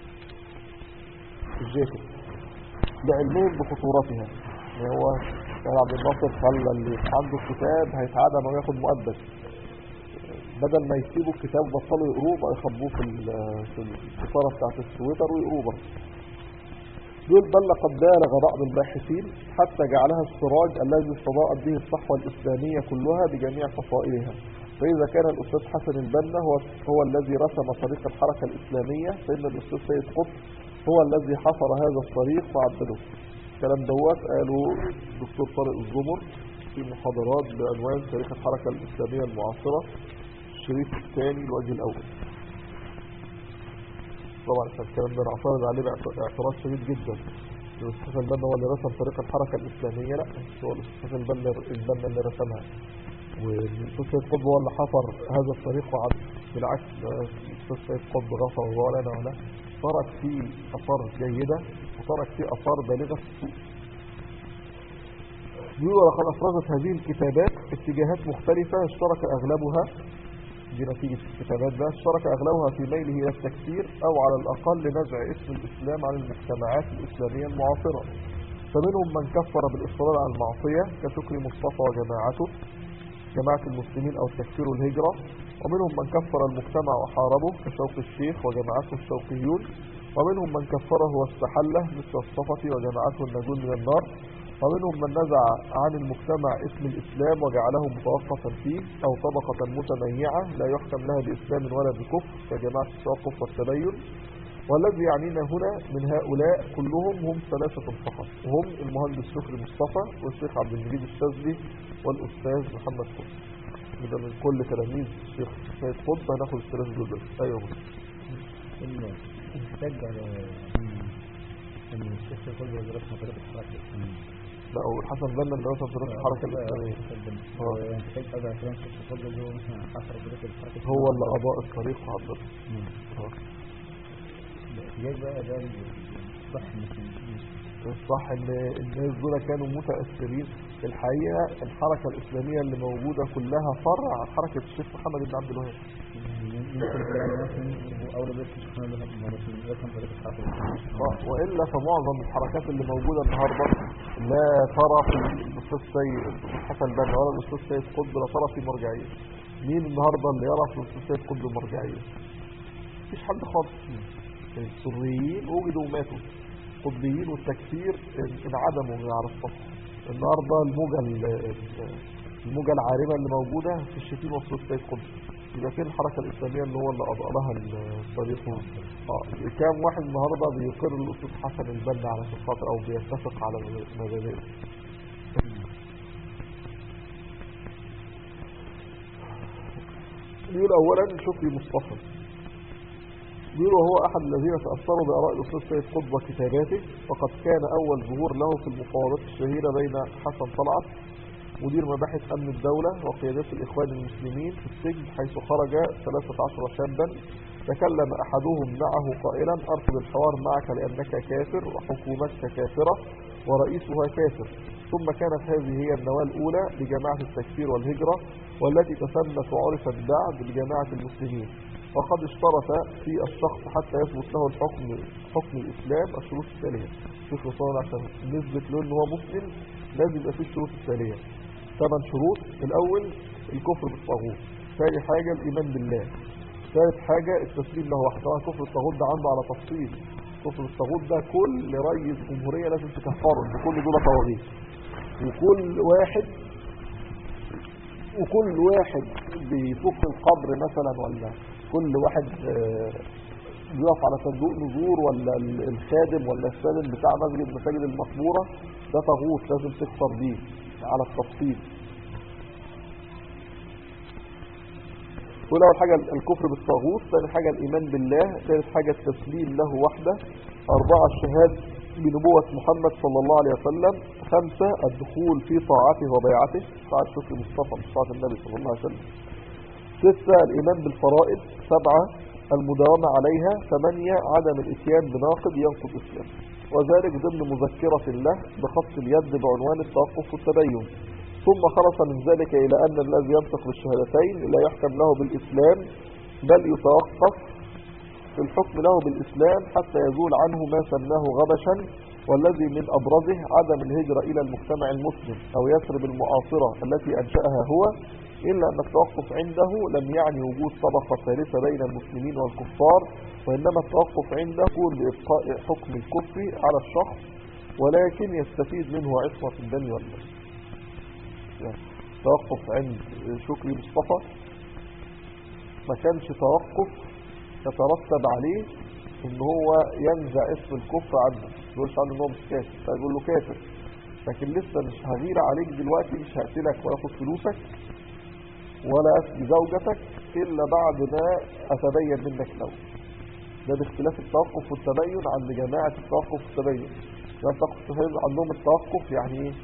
الجاكيت لعلمهم بخطورتها يعني هو كان عبد الناصر خلى اللي عنده الكتاب هيتعدم وياخد مؤبد بدل ما يسيبوا الكتاب بطلوا يقروه بقى يخبوه في ال- في الستاره بتاعت السويتر ويقروه برضه دول بل لقد بالغ بعض الباحثين حتى جعلها السراج الذي استضاءت به الصحوة الإسلامية كلها بجميع فصائلها فإذا كان الأستاذ حسن البنا هو, هو الذي رسم طريق الحركة الإسلامية فإن الأستاذ سيد قطب هو الذي حفر هذا الطريق وعدله الكلام دوت قالوا دكتور طارق الزمر في محاضرات بعنوان تاريخ الحركة الإسلامية المعاصرة الشريط الثاني الوجه الأول طبعا عشان الكلام ده نعترض عليه باعت- اعتراض شديد جدا الاستاذ حسن البنا هو اللي رسم طريق الحركة الإسلامية لا مش هو الاستاذ حسن البنا البنا اللي رسمها والاستاذ سيد قطب هو اللي حفر هذا الطريق وعد بالعكس ده الاستاذ سيد قطب غفر الله لنا وله ترك فيه اثار جيدة وترك فيه اثار بالغة في السوق يقول ولقد افرزت هذه الكتابات اتجاهات مختلفة اشترك اغلبها دي نتيجة الكتابات ده اشترك أغلبها في ميله إلى التكفير أو على الأقل نزع اسم الإسلام عن المجتمعات الإسلامية المعاصرة فمنهم من كفر بالإصرار على المعصية كشكر مصطفى وجماعته جماعة المسلمين أو التكفير والهجرة ومنهم من كفر المجتمع وحاربه كشوق الشيخ وجماعته الشوقيون ومنهم من كفره واستحله مثل الصفة وجماعته النجون من النار ومنهم من نزع عن المجتمع اسم الإسلام وجعله متوقفا فيه أو طبقة متميعة لا يحكم لها بإسلام ولا بكفر كجماعة التوقف والتبين والذي يعنينا هنا من هؤلاء كلهم هم ثلاثة فقط وهم المهندس شكري مصطفى والشيخ عبد المجيد الشاذلي والأستاذ محمد قطب إذا من كل تلاميذ الشيخ سيد قطب هناخد الثلاثة دول بس أيوه ال- محتاج على ان الشيخ يقول له دراسة طريقة الحركة الإسلامية. لا هو الحسن بنا اللي رسم طريقة الحركة الإسلامية هو محتاج أضع كلام الشيخ يقول له هو مثلا حفر طريقة الحركة هو اللي أضاء الطريق وعبر آه. الاحتجاج بقى ده الصح مش مش الصح ان الناس دول كانوا متأثرين الحقيقة الحركة الإسلامية اللي موجودة كلها فرع عن حركة الشيخ محمد بن عبد الوهاب يمكن الكلام مثلا هو أول بس سبحان الله مرتين يفهم طريقة الحركة الإسلامية. آه، وإلا فمعظم الحركات اللي موجودة النهاردة لا ترى في الأستاذ سيد حسن بن ولا الأستاذ سيد قطب لا ترى في مرجعية مين النهاردة اللي يرى في الأستاذ سيد قطب مرجعية مفيش حد خالص السريين وجدوا وماتوا القطبيين والتكفير انعدموا من على السطح النهارده الموجة ال- الموجة العارمة اللي موجودة في الشتيمة وفي السيد قطب يبقى فين الحركة الإسلامية اللي هو اللي أضاء لها الطريق اه كام واحد النهارده بيقر الأستاذ حسن البنا على خاطر أو بيتفق على مبادئه يقول أولا شكري مصطفى يقول وهو أحد الذين تأثروا بآراء الأستاذ سيد قطب وكتاباته وقد كان أول ظهور له في المفاوضات الشهيرة بين حسن طلعت مدير مباحث أمن الدولة وقيادات الإخوان المسلمين في السجن حيث خرج 13 شابا تكلم أحدهم معه قائلا أرفض الحوار معك لأنك كافر وحكومتك كافرة ورئيسها كافر ثم كانت هذه هي النواة الأولى لجماعة التكفير والهجرة والتي تسمت وعرفت بعد بجماعة المسلمين وقد اشترط في الشخص حتى يثبت له الحكم حكم الإسلام الشروط التالية شوف رسول عشان نثبت له ان هو مسلم لازم يبقى فيه الشروط التالية ثمان شروط الأول الكفر بالطاغوت ثاني حاجة الإيمان بالله ثالث حاجة التسليم له وحده طبعا كفر الطاغوت ده عنده على تفصيل كفر الطاغوت ده كل رئيس جمهورية لازم تكفره ان كل دول طواغيت وكل واحد وكل واحد بيفك القبر مثلا ولا كل واحد آه، بيقف على صندوق نذور ولا ال- الخادم ولا السالم بتاع مسجد مساجد المقبورة ده طاغوت لازم تكفر بيه على التفصيل يقول أول حاجة الكفر بالطاغوت ثاني حاجة الإيمان بالله ثالث حاجة التسليم له وحده أربعة الشهادة بنبوة محمد صلى الله عليه وسلم خمسة الدخول في طاعته وبيعته طاعة شكر مصطفى مش طاعة النبي صلى الله عليه وسلم ستة الإيمان بالفرائض سبعة المداومة عليها ثمانية عدم الإتيان بناقض ينقض الإسلام وذلك ضمن مذكرة له بخط اليد بعنوان التوقف والتبين ثم خلص من ذلك إلى أن الذي ينطق بالشهادتين لا يحكم له بالإسلام بل يتوقف في الحكم له بالإسلام حتى يزول عنه ما سماه غبشا والذي من أبرزه عدم الهجرة إلى المجتمع المسلم أو يثرب المعاصرة التي أنشأها هو إلا أن التوقف عنده لم يعني وجود طبقة ثالثة بين المسلمين والكفار وإنما التوقف عنده يكون بإبقاء حكم الكفر على الشخص ولكن يستفيد منه عصمة الدم والمال يعني توقف عند شكري مصطفى ما كانش توقف يترتب عليه ان هو ينزع اسم الكفر عنه ما يقولش عنه ان هو مش كافر فيقول له كافر لكن لسه مش هغير عليك دلوقتي مش هقتلك ولا اخد فلوسك ولا اسقي زوجتك الا بعد ما اتبين منك لو ده باختلاف التوقف والتبين عند جماعة التوقف والتبين ده التوقف والتبين عندهم التوقف يعني ايه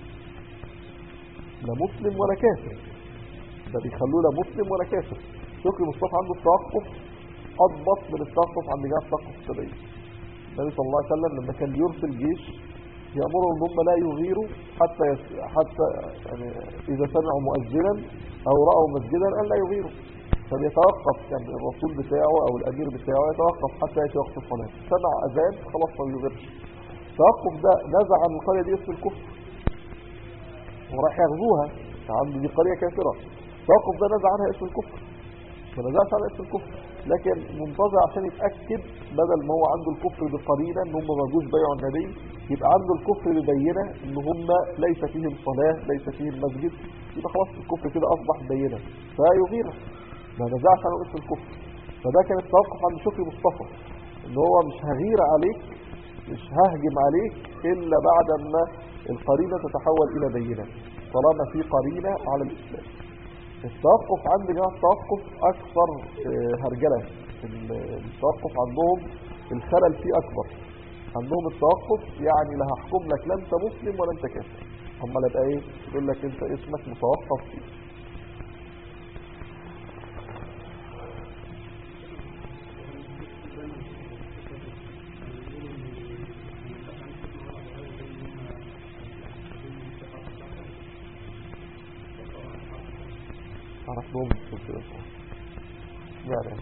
لا مسلم ولا كافر ده بيخلوه لا مسلم ولا كافر شكري مصطفى عنده التوقف اضبط من التوقف عند جهه التوقف السبعي النبي صلى الله عليه وسلم لما كان بيرسل جيش يامرهم ان هم لا يغيروا حتى يس... حتى يعني اذا سمعوا مؤذنا او راوا مسجدا ان لا يغيروا فبيتوقف كان الرسول بتاعه او الامير بتاعه يتوقف حتى ياتي وقت الصلاه سمع اذان خلاص ما بيغيرش التوقف ده نزع عن القريه دي اسم الكفر وراح يغزوها عنده دي قرية كافرة توقف ده نزع عنها اسم الكفر ما نزعش عنها اسم الكفر لكن منتظر عشان يتأكد بدل ما هو عنده الكفر بقرينة ان هم ما جوش بيعوا النبي يبقى عنده الكفر ببينة ان هم ليس فيهم صلاة ليس فيهم مسجد يبقى خلاص الكفر كده اصبح بينة فيغير ما نزعش عنه اسم الكفر فده كان التوقف عند شكري مصطفى ان هو مش هغير عليك مش ههجم عليك الا بعد ما القرينة تتحول الى بينة طالما في قرينة على الاسلام التوقف عند جماعة التوقف اكثر آه، هرجلة ال- التوقف عندهم الخلل فيه اكبر عندهم التوقف يعني لا هحكم لك لا انت مسلم ولا انت كافر هم لا يبقى ايه يقول لك انت اسمك متوقف فيه عرفناهم بالسلسلة يعني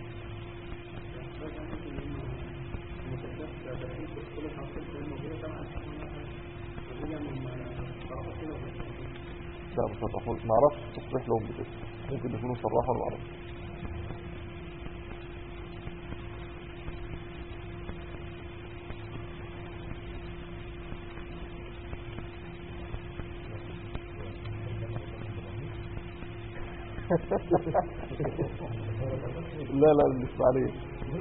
لا مش هتقول ما اعرفش تصريح لهم بكده ممكن يكونوا صراحة ولا اعرف لا لا مش عليه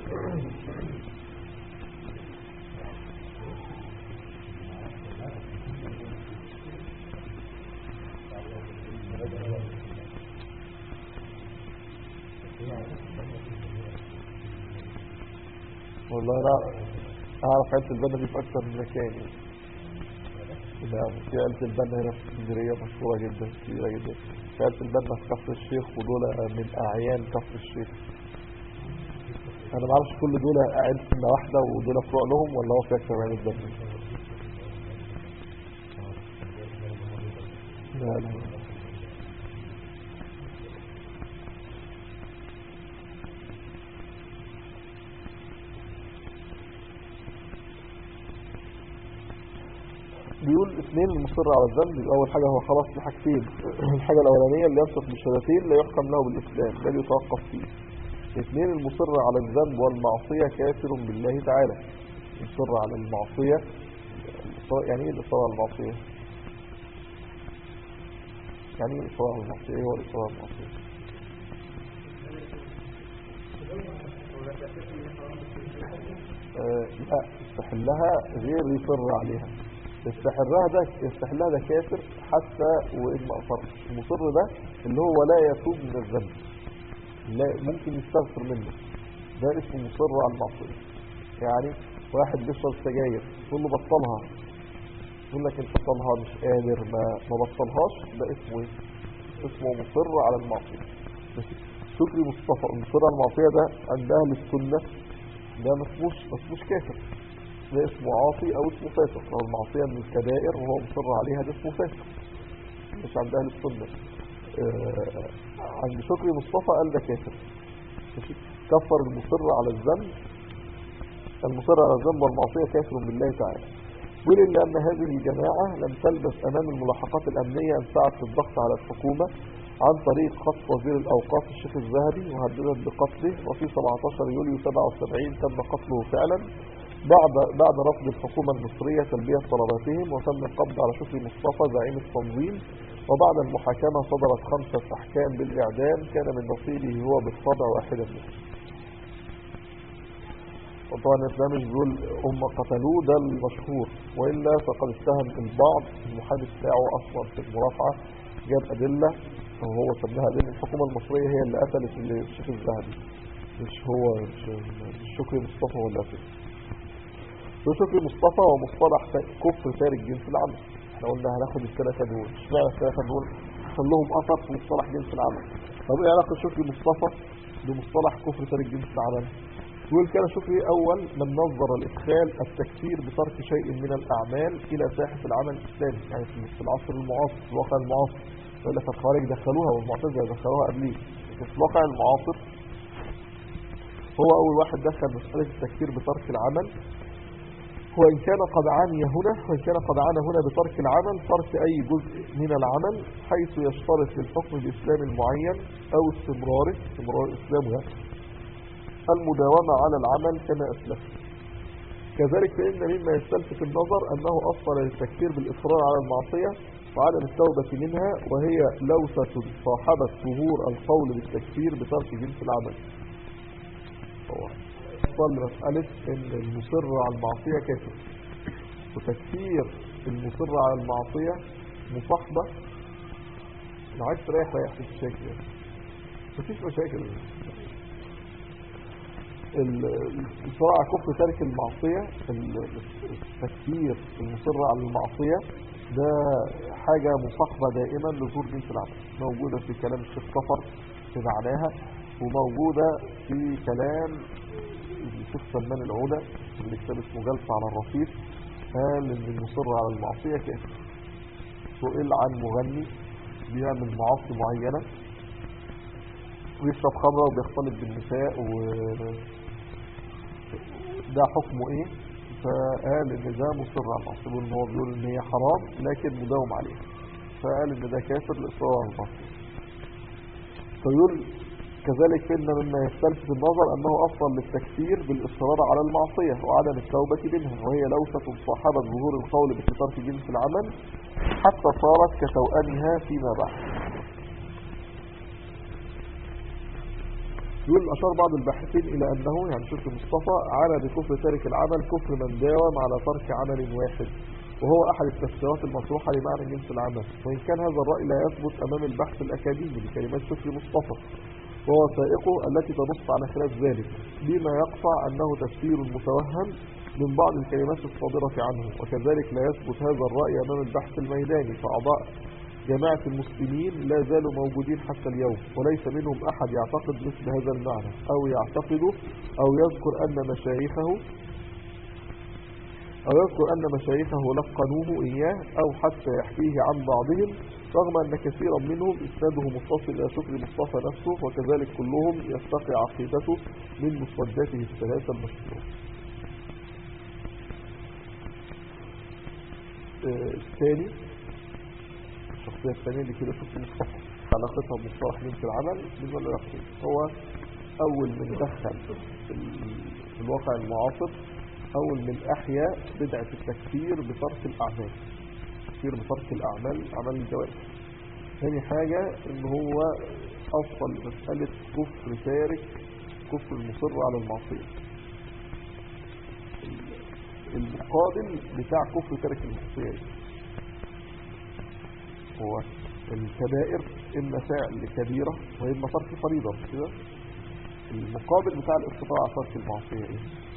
والله لا اعرف عيلة البنا دي في اكتر من مكان يعني. لا في عيلة البنا هنا في اسكندرية مشهورة جدا كبيرة جدا في عيلة البنا في كفر الشيخ ودول من اعيان كفر الشيخ انا ما اعرفش كل دول عيلة واحدة ودول فروع لهم ولا هو في اكتر من عيلة البنا لا لا بيقول اثنين المصر على الذنب يبقى اول حاجة هو خلاص في حاجتين الحاجة الاولانية اللي ينطق بالشهادتين لا يحكم له بالاسلام بل يتوقف فيه اثنين المصر على الذنب والمعصية كافر بالله تعالى المصر على المعصية الإصرار- يعني ايه الاصرار على المعصية يعني ايه الاصرار على المعصية ايه هو الاصرار على المعصية آه، لا يستحلها غير يصر عليها يستحلها ده يستحلها ده كافر حتى وإن ما أصر المصر ده اللي هو لا يتوب من الذنب لا ممكن يستغفر منه ده اسمه مصر على المعصية يعني واحد بيشرب سجاير تقول له بطلها يقول لك انت بطلها مش قادر ما ما بطلهاش ده اسمه ايه اسمه مصر على المعصية ماشي. شكري مصطفى المصر على المعصية ده عند اهل السنة ده ما اسموش ما اسموش كافر ده اسمه عاصي او اسمه فاسق لو المعصية من الكبائر وهو مصر عليها ده اسمه فاسق مش عند اهل السنة آه، عند شكري مصطفى قال ده كافر ماشي. كفر المصر على الذنب المصر على الذنب والمعصية كافر بالله تعالى بيقول إلا أن هذه الجماعة لم تلبس أمام الملاحقات الأمنية أن سعت في الضغط على الحكومة عن طريق خطف وزير الأوقاف الشيخ الذهبي وهددت بقتله وفي 17 يوليو 77 تم قتله فعلا بعد بعد رفض الحكومة المصرية تلبية طلباتهم وتم القبض على شكري مصطفى زعيم التنظيم وبعد المحاكمة صدرت خمسة أحكام بالإعدام كان من نصيبه هو بالطبع واحدا منهم وطبعا ده مش بيقول هم قتلوه ده المشهور وإلا فقد اتهم البعض المحامي بتاعه أصلا في المرافعة جاب أدلة وهو سماها أدلة الحكومة المصرية هي اللي قتلت الشيخ الذهبي مش هو مش مش شكري مصطفى ولا قتل ده شكري مصطفى هو مصطلح تا- كفر تارك جنس العمل احنا قلنا هناخد الثلاثة دول اشمعنى الثلاثة دول حصل لهم أثر في مصطلح جنس العمل طب ايه علاقة شكري مصطفى بمصطلح كفر تارك جنس العمل يقول كان شكري أول من نظر الإدخال التكفير بترك شيء من الأعمال إلى ساحة العمل الإسلامي يعني في في العصر المعاصر في الواقع المعاصر يقول لك الخوارج دخلوها والمعتزلة دخلوها قبليه لكن في الواقع المعاصر هو أول واحد دخل مسألة التكفير بترك العمل وإن كان قد عني هنا وإن كان قد عانى هنا بترك العمل ترك أي جزء من العمل حيث يشترط للحكم الإسلام المعين أو استمراره استمرار الإسلام يعني المداومة على العمل كما أسلف كذلك فإن مما يستلفت النظر أنه أصل للتكفير بالإصرار على المعصية وعدم التوبة منها وهي لوثة صاحبت ظهور القول بالتكفير بترك جنس العمل هو وصل لمسألة ان المصر على المعصية كافر وتكفير المصر على المعصية مصاحبة لو عايز تريح ريح في مشاكل يعني. مفيش مشاكل ال- الصراع على كفر ترك المعصية ال- التكفير المصر على المعصية ده حاجة مصاحبة دائما لظهور جنس العمل موجودة في كلام الشيخ صفر في معناها وموجودة في كلام الشيخ سلمان العودة اللي كتاب اسمه جلسة على الرصيف قال ان المصر على المعصية كافر سئل عن مغني بيعمل معاصي معينة ويشرب خمرة وبيختلط بالنساء و ده حكمه ايه فقال ان ده مصر على المعصية بيقول ان هو بيقول ان هي حرام لكن مداوم عليها فقال ان ده كافر لإصرار على المعصية فيقول كذلك فإن مما يستلفت النظر أنه أفضل للتكفير بالإصرار على المعصية وعدم التوبة منها وهي لوثة صاحبة ظهور القول بكتار في جنس العمل حتى صارت كتوأمها فيما بعد يقول أشار بعض الباحثين إلى أنه يعني شرك مصطفى على بكفر تارك العمل كفر من داوم على ترك عمل واحد وهو أحد التفسيرات المطروحة لمعنى جنس العمل وإن كان هذا الرأي لا يثبت أمام البحث الأكاديمي لكلمات شكر مصطفى ووثائقه التي تنص على خلاف ذلك بما يقطع أنه تفسير متوهم من بعض الكلمات الصادرة عنه وكذلك لا يثبت هذا الرأي أمام البحث الميداني فأعضاء جماعة المسلمين لا زالوا موجودين حتى اليوم وليس منهم أحد يعتقد مثل هذا المعنى أو يعتقد أو يذكر أن مشايخه أو يذكر أن مشايخه لقنوه إياه أو حتى يحكيه عن بعضهم رغم أن كثيرا منهم إسناده متصل إلى شكر مصطفى نفسه وكذلك كلهم يستقي عقيدته من مسوداته الثلاثة المشهورة آه، الثاني الشخصية الثانية اللي كده شفت مصطفى علاقتها بمصطلح جنس العمل من ولا يخطئ هو أول من دخل في ال- في الواقع المعاصر أول من أحيا بدعة التكفير بترك الأعمال التكفير بترك الأعمال أعمال الجوارح ثاني حاجة إن هو أصل مسألة كفر تارك كفر المصر على المعصية المقابل بتاع كفر تارك المعصية هو الكبائر إما فعل كبيرة وإما ترك فريضة مش كده المقابل بتاع الاستطاعة على ترك المعصية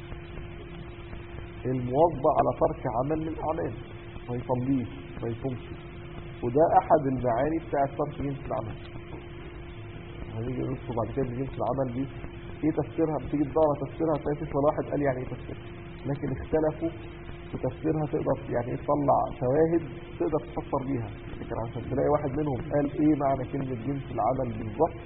إيه الموظع على ترك عمل من الأعمال ما يصليش ما يصومش وده أحد المعاني بتاعة ترك جنس العمل هنيجي ندخل بعد كده بجنس العمل دي ايه تفسيرها بتيجي تدور على تفسيرها تلاقي فيش ولا واحد قال يعني ايه تفسيرها لكن اختلفوا في تفسيرها تقدر يعني ايه تطلع شواهد تقدر تفسر بيها لكن عشان تلاقي واحد منهم قال ايه معنى كلمة جنس العمل بالظبط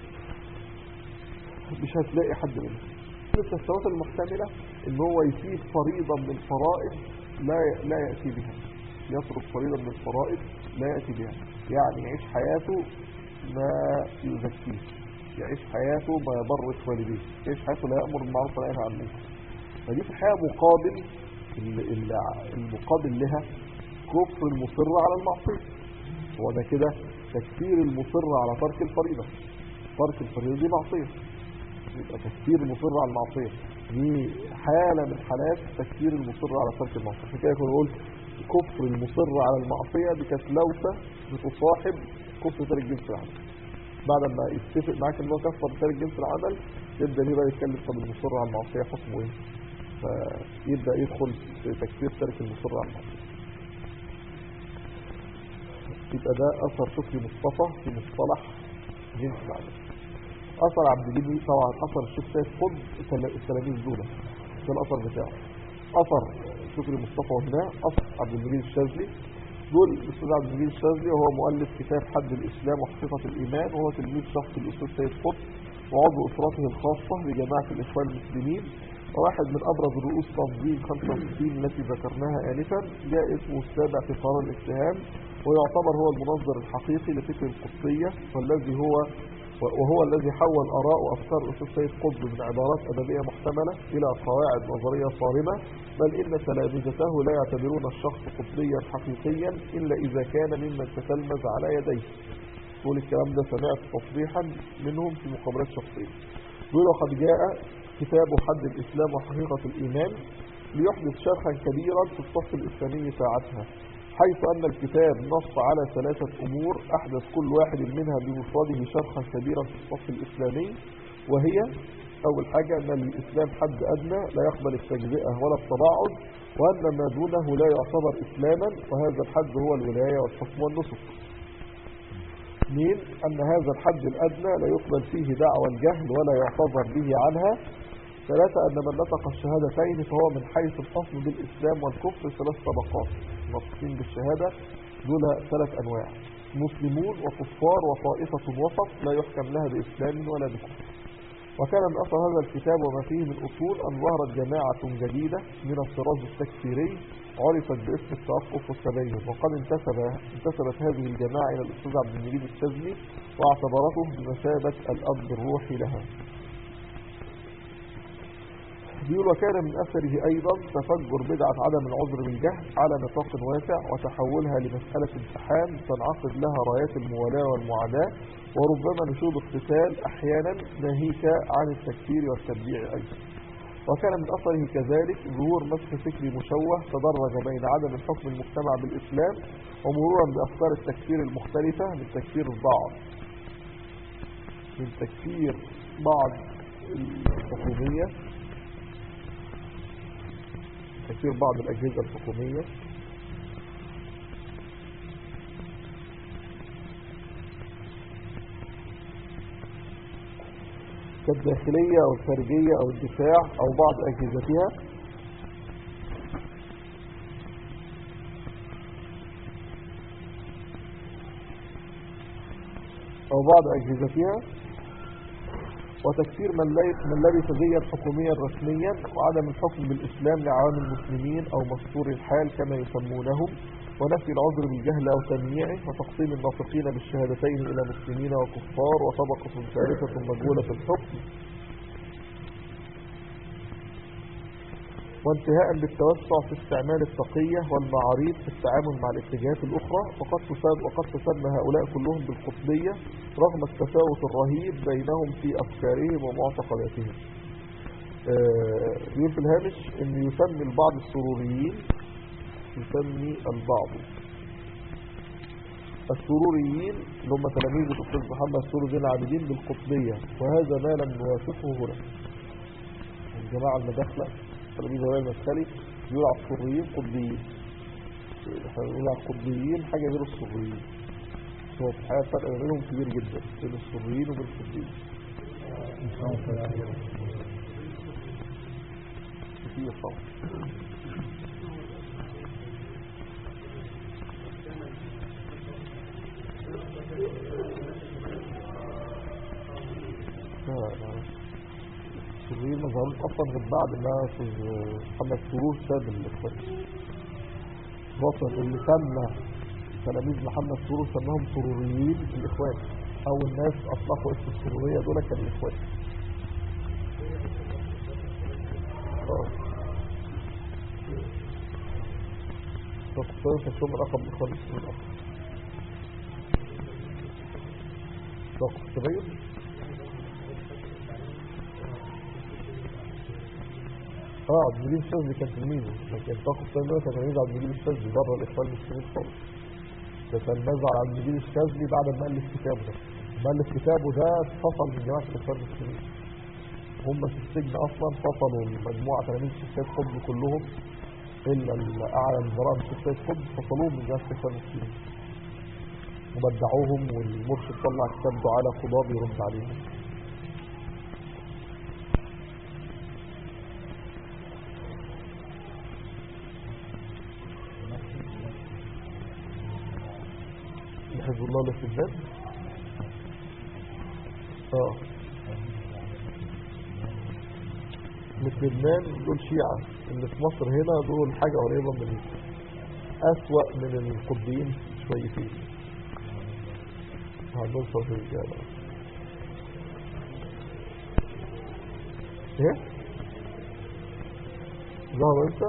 مش هتلاقي حد منهم من التفسيرات المحتملة ان هو يسيب فريضة من الفرائض لا لا يأتي بها يترك فريضة من الفرائض لا يأتي بها يعني يعيش حياته ما يزكيه يعيش حياته ما يضرش والديه يعيش حياته لا يأمر بالمعروف ولا ينهى عن المنكر فدي في الحقيقة مقابل ال- ال- المقابل لها كفر المصر على المعصية هو ده كده تكفير المصر على ترك الفريضة ترك الفريضة دي معصية يبقى تكفير المصر على المعصية دي حالة من حالات تكفير المصر على ترك المعصية عشان كده كنا نقول كفر المصر على المعصية بكسلوسة بتصاحب كفر تارك جنس العمل بعد ما يتفق معاك ان هو كفر تارك جنس العمل يبدا ليه بقى يتكلم طب المصر على المعصية حكمه ايه فيبدا يدخل في تكفير تارك المصر على المعصية يبقى ده اثر شكري مصطفى في مصطلح جنس العمل اثر عبد الجليل طبعا اثر الشيخ سيد قطب التل- التلاميذ دول ده الاثر بتاعه اثر شكري مصطفى وهنا اثر عبد المجيد الشاذلي دول الاستاذ عبد المجيد الشاذلي وهو مؤلف كتاب حد الاسلام وحقيقه الايمان وهو تلميذ شخصي الاستاذ سيد قطب وعضو اسرته الخاصه بجماعه الاخوان المسلمين وواحد من ابرز رؤوس تنظيم 65 التي ذكرناها انفا جاء اسمه السابع في قرار الاتهام ويعتبر هو المنظر الحقيقي لفكر القدسيه والذي هو وهو الذي حول آراء وأفكار أستاذ سيد قطب من عبارات أدبية محتملة إلى قواعد نظرية صارمة بل إن تلامذته لا يعتبرون الشخص قطبيا حقيقيا إلا إذا كان ممن تتلمذ على يديه طول الكلام ده سمعت تصريحا منهم في مقابلات شخصية دول وقد جاء كتاب حد الإسلام وحقيقة الإيمان ليحدث شرحا كبيرا في الصف الإسلامي ساعتها حيث أن الكتاب نص على ثلاثة أمور أحدث كل واحد منها بمفرده شرحا كبيرا في الصف الإسلامي وهي أول حاجة أن الإسلام حد أدنى لا يقبل التجزئة ولا التباعد وأن ما دونه لا يعتبر إسلاما وهذا الحد هو الولاية والحكم والنسك اثنين أن هذا الحد الأدنى لا يقبل فيه دعوى الجهل ولا يعتذر به عنها ثلاثة أن من نطق الشهادتين فهو من حيث الفصل بالإسلام والكفر ثلاث طبقات ناطقين بالشهادة دول ثلاث أنواع مسلمون وكفار وطائفة وسط لا يحكم لها بإسلام ولا بكفر وكان من أثر هذا الكتاب وما فيه من أصول أن ظهرت جماعة جديدة من الطراز التكفيري عرفت باسم التوقف والتبين وقد انتسب انتسبت هذه الجماعة إلى الأستاذ عبد المجيد الشاذلي واعتبرته بمثابة الأب الروحي لها بيقول وكان من أثره أيضا تفجر بدعة عدم العذر بالجهل على نطاق واسع وتحولها لمسألة امتحان تنعقد لها رايات الموالاة والمعاداة وربما نشوب اقتتال أحيانا ناهيك عن التكفير والتبديع أيضا وكان من أثره كذلك ظهور مسح فكري مشوه تدرج بين عدم الحكم المجتمع بالإسلام ومرورا بأفكار التكفير المختلفة من تكفير البعض من تكفير بعض الحكومية تكفير بعض الأجهزة الحكومية كالداخلية أو الخارجية أو الدفاع أو بعض أجهزتها أو بعض أجهزتها وتكفير من لي- من لبس زيا حكوميا رسميا وعدم الحكم بالإسلام لعوام المسلمين أو مستور الحال كما يسمونهم ونفي العذر بالجهل أو تمييعه وتقسيم الناطقين بالشهادتين إلى مسلمين وكفار وطبقة ثالثة مجهولة الحكم وانتهاء بالتوسع في استعمال التقية والمعاريض في التعامل مع الاتجاهات الأخرى وقد تسمى, وقد تسمى هؤلاء كلهم بالقطبية رغم التفاوت الرهيب بينهم في أفكارهم ومعتقداتهم آه، يقول في الهامش أن يسمي البعض السروريين يسمي البعض السروريين اللي هم تلاميذ الأستاذ محمد سرور زين العابدين بالقطبية وهذا ما لم نوافقه هنا الجماعة المداخلة تلاميذ هوائي المدخلي يقول على السروريين قطبيين احنا بنقول على القطبيين حاجة غير السروريين هو في الحقيقة الفرق بينهم كبير جدا بين السروريين وبين القطبيين كتير طبعا لا لا السروريين ما ظهروش اصلا غير بعد ما استاذ محمد سرور ساب الاخوان وصل اللي سمى تلاميذ محمد سرور سماهم سروريين الاخوان اول ناس اطلقوا اسم السروريه دول كان الاخوان اه فكنت تشوف رقم الاخوان المسلمين اصلا رقم التغير اه عبد المجيد الشاذلي كان تلميذه لكن طاقة الثاني كان تلميذ عبد المجيد الشاذلي بره الإخوان المسلمين خالص ده كان نزع على عبد المجيد الشاذلي بعد ما ألف كتابه ده ما ألف كتابه ده اتفصل من جماعة الإخوان المسلمين هم في السجن أصلا فصلوا المجموعة تلاميذ الشيخ سيد قطب كلهم إلا الأعلى البراء من الشيخ سيد قطب فصلوهم من جماعة الإخوان المسلمين وبدعوهم والمرشد طلع كتاب دعاء قضاب يرد عليهم حزب الله الاستبداد اه اللي في لبنان دول شيعة اللي في مصر هنا دول حاجة قريبة من أسوأ من القطبيين شويتين عندهم صوت الرجالة ايه؟ ظهر انت؟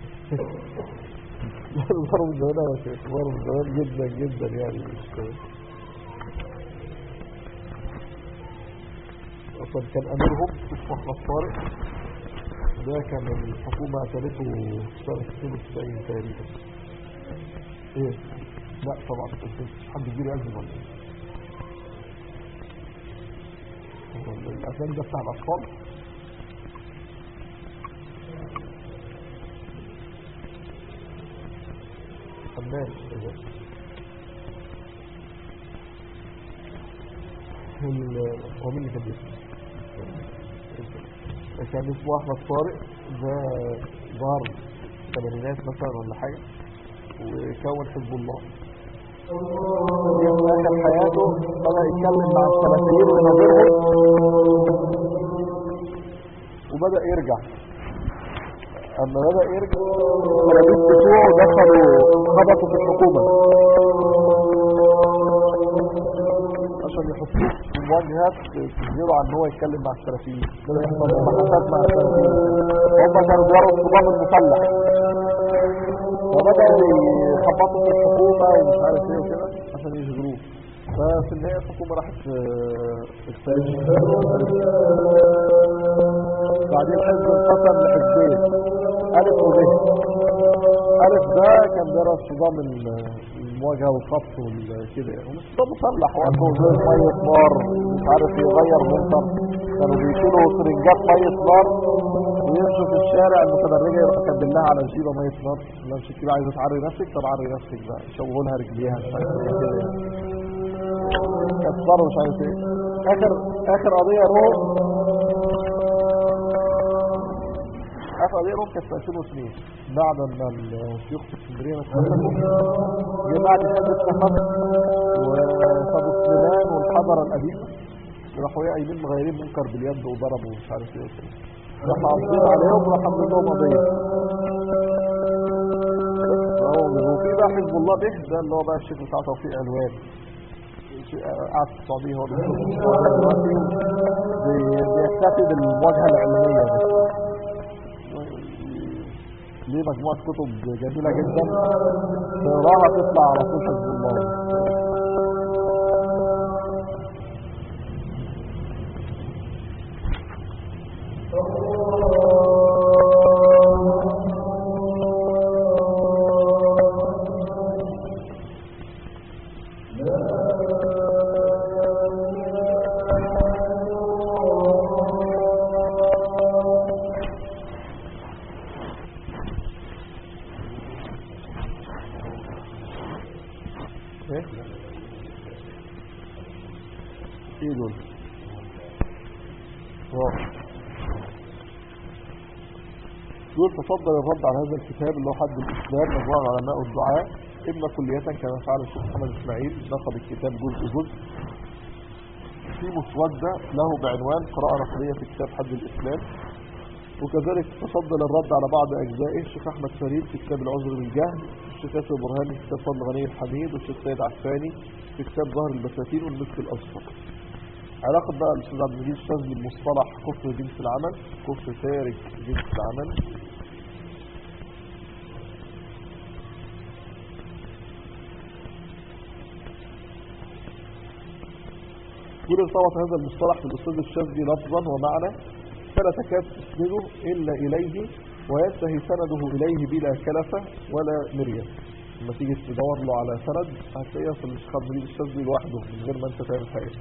ظهروا من زمان يا شيخ ظهروا من زمان جدا جدا يعني مش اصلا كان اميرهم اسمه احمد طارق ده كان الحكومة قتلته في سنة 92 تقريبا ايه لا طبعا مش حد كبير يأذن ولا ايه هو الأفلام ده بتاع الأطفال فنان إيه. ال- هو مين اللي كان بيسمع كان اسمه احمد طارق ده ظهر الثمانينات مثلا ولا حاجه وكون حزب الله في اخر حياته بدا يتكلم مع السلفيين ونظيرهم وبدا يرجع اما بدا يرجع التلاميذ بتوعه دخلوا خبطوا في الحكومه عشان يحطوه في مواجهات تجبره عن ان هو يتكلم مع السلفيين كده يحصل محادثات مع السلفيين هم كانوا بيروا النظام المسلح فبدأوا يخبطوا في الحكومة ومش عارف ايه وكده عشان يشغلوه ففي النهاية الحكومة راحت آه، اختارت بعدين الحزب انقسم لحزبين ألف وب ألف ده كان درس نظام المواجهة والخط وكده يعني ومش نظام مسلح وقته زي مية نار مش عارف يغير منكر كانوا بيشيلوا سرنجات مية نار ويمشوا في الشارع المتدرجة يروحوا كاتبين لها على جيبة مية نار لو مش كده عايزة تعري نفسك طب عري نفسك بقى يشوهوا لها رجليها مش عارف ايه كده يعني كسروا مش عارف ايه اخر اخر قضية روح اخر قضية روح كانت في 2002 بعد ما الشيوخ في اسكندرية ما اتفقوا جه بعد كده اتفقوا وصابوا سليمان والحضرة القديمة راحوا ايه قايمين مغيرين منكر باليد وضربوا ومش عارف ايه وكده راح عاصين عليهم وراح عاملين قضيه وفي بقى حزب الله به ده اللي هو بقى الشيخ بتاع توفيق الوان قاعد في السعوديه هو بيشوف دلوقتي بي- بيكتفي بالمواجهه العلميه دي ليه مجموعة كتب جميلة جدا تقراها تطلع على طول حزب الله ايه ايه دول واو. دول تفضل الرد على هذا الكتاب اللي هو حد الاسلام مجموعه العلماء والدعاء اما كلية كما فعل الشيخ محمد اسماعيل نقد الكتاب جزء جزء في مسودة له بعنوان قراءة نقدية في كتاب حد الاسلام وكذلك تفضل الرد على بعض أجزائه الشيخ أحمد فريد في كتاب العذر بالجهل الشيخ ياسر برهاني في كتاب فضل غني الحميد والشيخ سيد عفاني في كتاب ظهر البساتين والمسك الأصفر علاقة بقى الأستاذ عبد المجيد الشاذلي بمصطلح كفر جنس العمل كفر تارك جنس العمل كل ارتبط هذا المصطلح بالأستاذ الشاذلي لفظا ومعنى فلا تكاد تسنده إلا إليه وينتهي سنده إليه بلا كلفة ولا مرية لما تيجي تدور له على سند هتلاقيه في الشيخ عبد المجيد الشاذلي لوحده من غير ما انت تعمل حاجة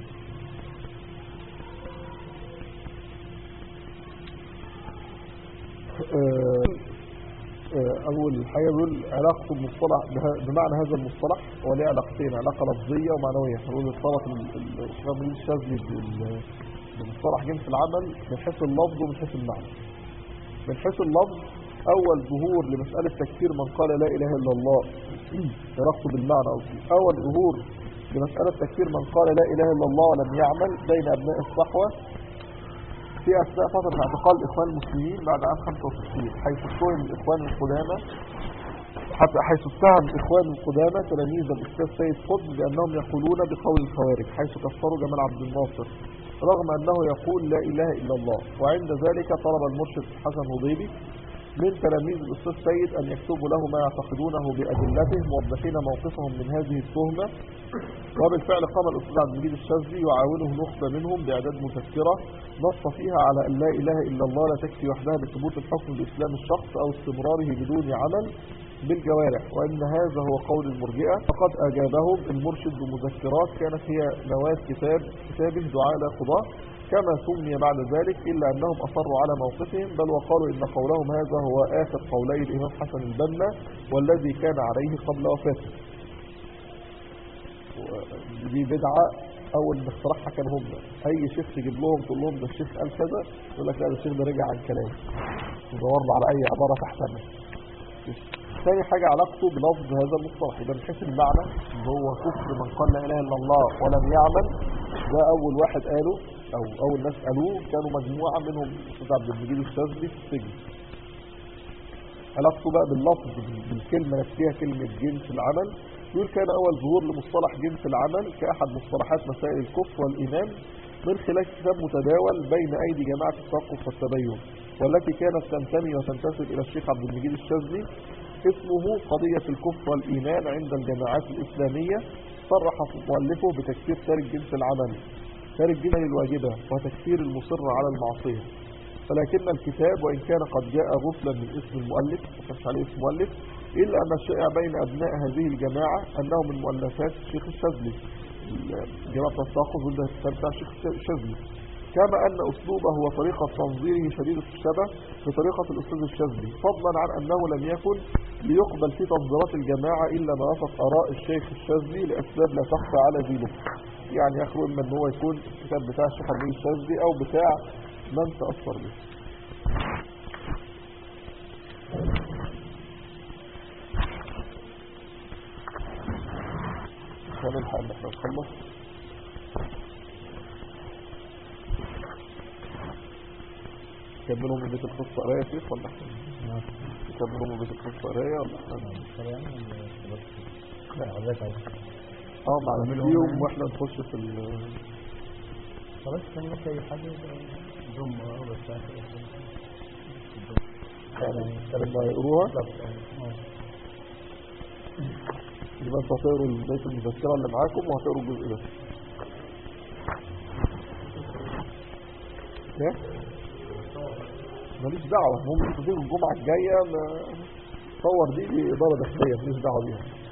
آه، آه، أول حاجة بيقول علاقته بمصطلح بها- بمعنى هذا المصطلح هو ليه علاقتين علاقة لفظية ومعنوية بيقول ارتبط ال- ال- الشيخ عبد المجيد الشاذلي بال- بمصطلح جنس العمل من حيث اللفظ ومن حيث المعنى من حيث اللفظ أول ظهور لمسألة تكفير من قال لا إله إلا الله علاقته بالمعنى أوكي. أول ظهور لمسألة تكفير من قال لا إله إلا الله ولم يعمل بين أبناء الصحوة في أثناء فترة اعتقال الإخوان المسلمين بعد عام 65 حيث اتهم الإخوان القدامى حتى حيث اتهم الإخوان القدامى تلاميذ الأستاذ سيد قطب بأنهم يقولون بقول الخوارج حيث كفروا جمال عبد الناصر رغم أنه يقول لا إله إلا الله وعند ذلك طلب المرشد حسن هضيبي من تلاميذ الأستاذ سيد أن يكتبوا له ما يعتقدونه بأدلته موضحين موقفهم من هذه التهمة وبالفعل قام الأستاذ عبد المجيد الشاذلي يعاونه نخبة منهم بإعداد مذكرة نص فيها على أن لا إله إلا الله لا تكفي وحدها بثبوت الحكم بإسلام الشخص أو استمراره بدون عمل بالجوارح وأن هذا هو قول المرجئة فقد أجابهم المرشد بمذكرات كانت هي نواة كتاب كتابه دعاء لا قضاء كما سمي بعد ذلك إلا أنهم أصروا على موقفهم بل وقالوا إن قولهم هذا هو آخر قولي الإمام حسن البنا والذي كان عليه قبل وفاته دي بدعة أول ما اخترعها كان هم أي شيخ تجيب لهم تقول لهم ده الشيخ قال كذا يقول لك لا ده الشيخ ده رجع عن كلامه تدور له على أي عبارة تحتمل ثاني حاجة علاقته بلفظ هذا المصطلح يبقى من حيث المعنى ان هو كفر من قال لا اله الا الله ولم يعمل ده اول واحد قاله او اول ناس قالوه كانوا مجموعة منهم الاستاذ عبد المجيد الشاذلي في السجن علاقته بقى باللفظ بالكلمة نفسها كلمة جنس العمل يقول كان اول ظهور لمصطلح جنس العمل كاحد مصطلحات مسائل الكفر والايمان من خلال كتاب متداول بين ايدي جماعة التوقف والتبين والتي كانت تنتمي وتنتسب الى الشيخ عبد المجيد الشاذلي اسمه قضية الكفر والإيمان عند الجماعات الإسلامية صرح مؤلفه بتكفير تارك جنس العمل تارك جنس الواجبة وتكفير المصر على المعصية فلكن الكتاب وإن كان قد جاء غفلا من اسم المؤلف وكانش عليه اسم مؤلف إلا أن الشائع بين أبناء هذه الجماعة أنه من مؤلفات الشيخ الشاذلي جماعة التوقف ضد الكتاب بتاع الشيخ الشاذلي كما أن أسلوبه وطريقة تنظيره شديدة الشبه بطريقة الأستاذ الشاذلي فضلا عن أنه لم يكن ليقبل في تصديرات الجماعة إلا ما وافق آراء الشيخ الشاذلي لأسباب لا تخفى على ذي لب يعني يخلو إما أن هو يكون الكتاب بتاع الشيخ عبد الشاذلي أو بتاع من تأثر به هنلحق ان احنا نخلص نكملهم من بيت القصة قراية يا شيخ ولا احنا نكملهم من بيت القصة قراية ولا احنا كلام لا حضرتك عايز اه مع فيهم واحنا نخش في ال خلاص كان لك اي حاجه ضم اه بس يعني لما يقروها يبقى انتوا هتقروا بيت المذكرة اللي معاكم وهتقروا الجزء ده ايه؟ ماليش دعوة المهم انتوا تيجوا الجمعة الجاية ما- صور دي دي إدارة داخلية ماليش دعوة بيها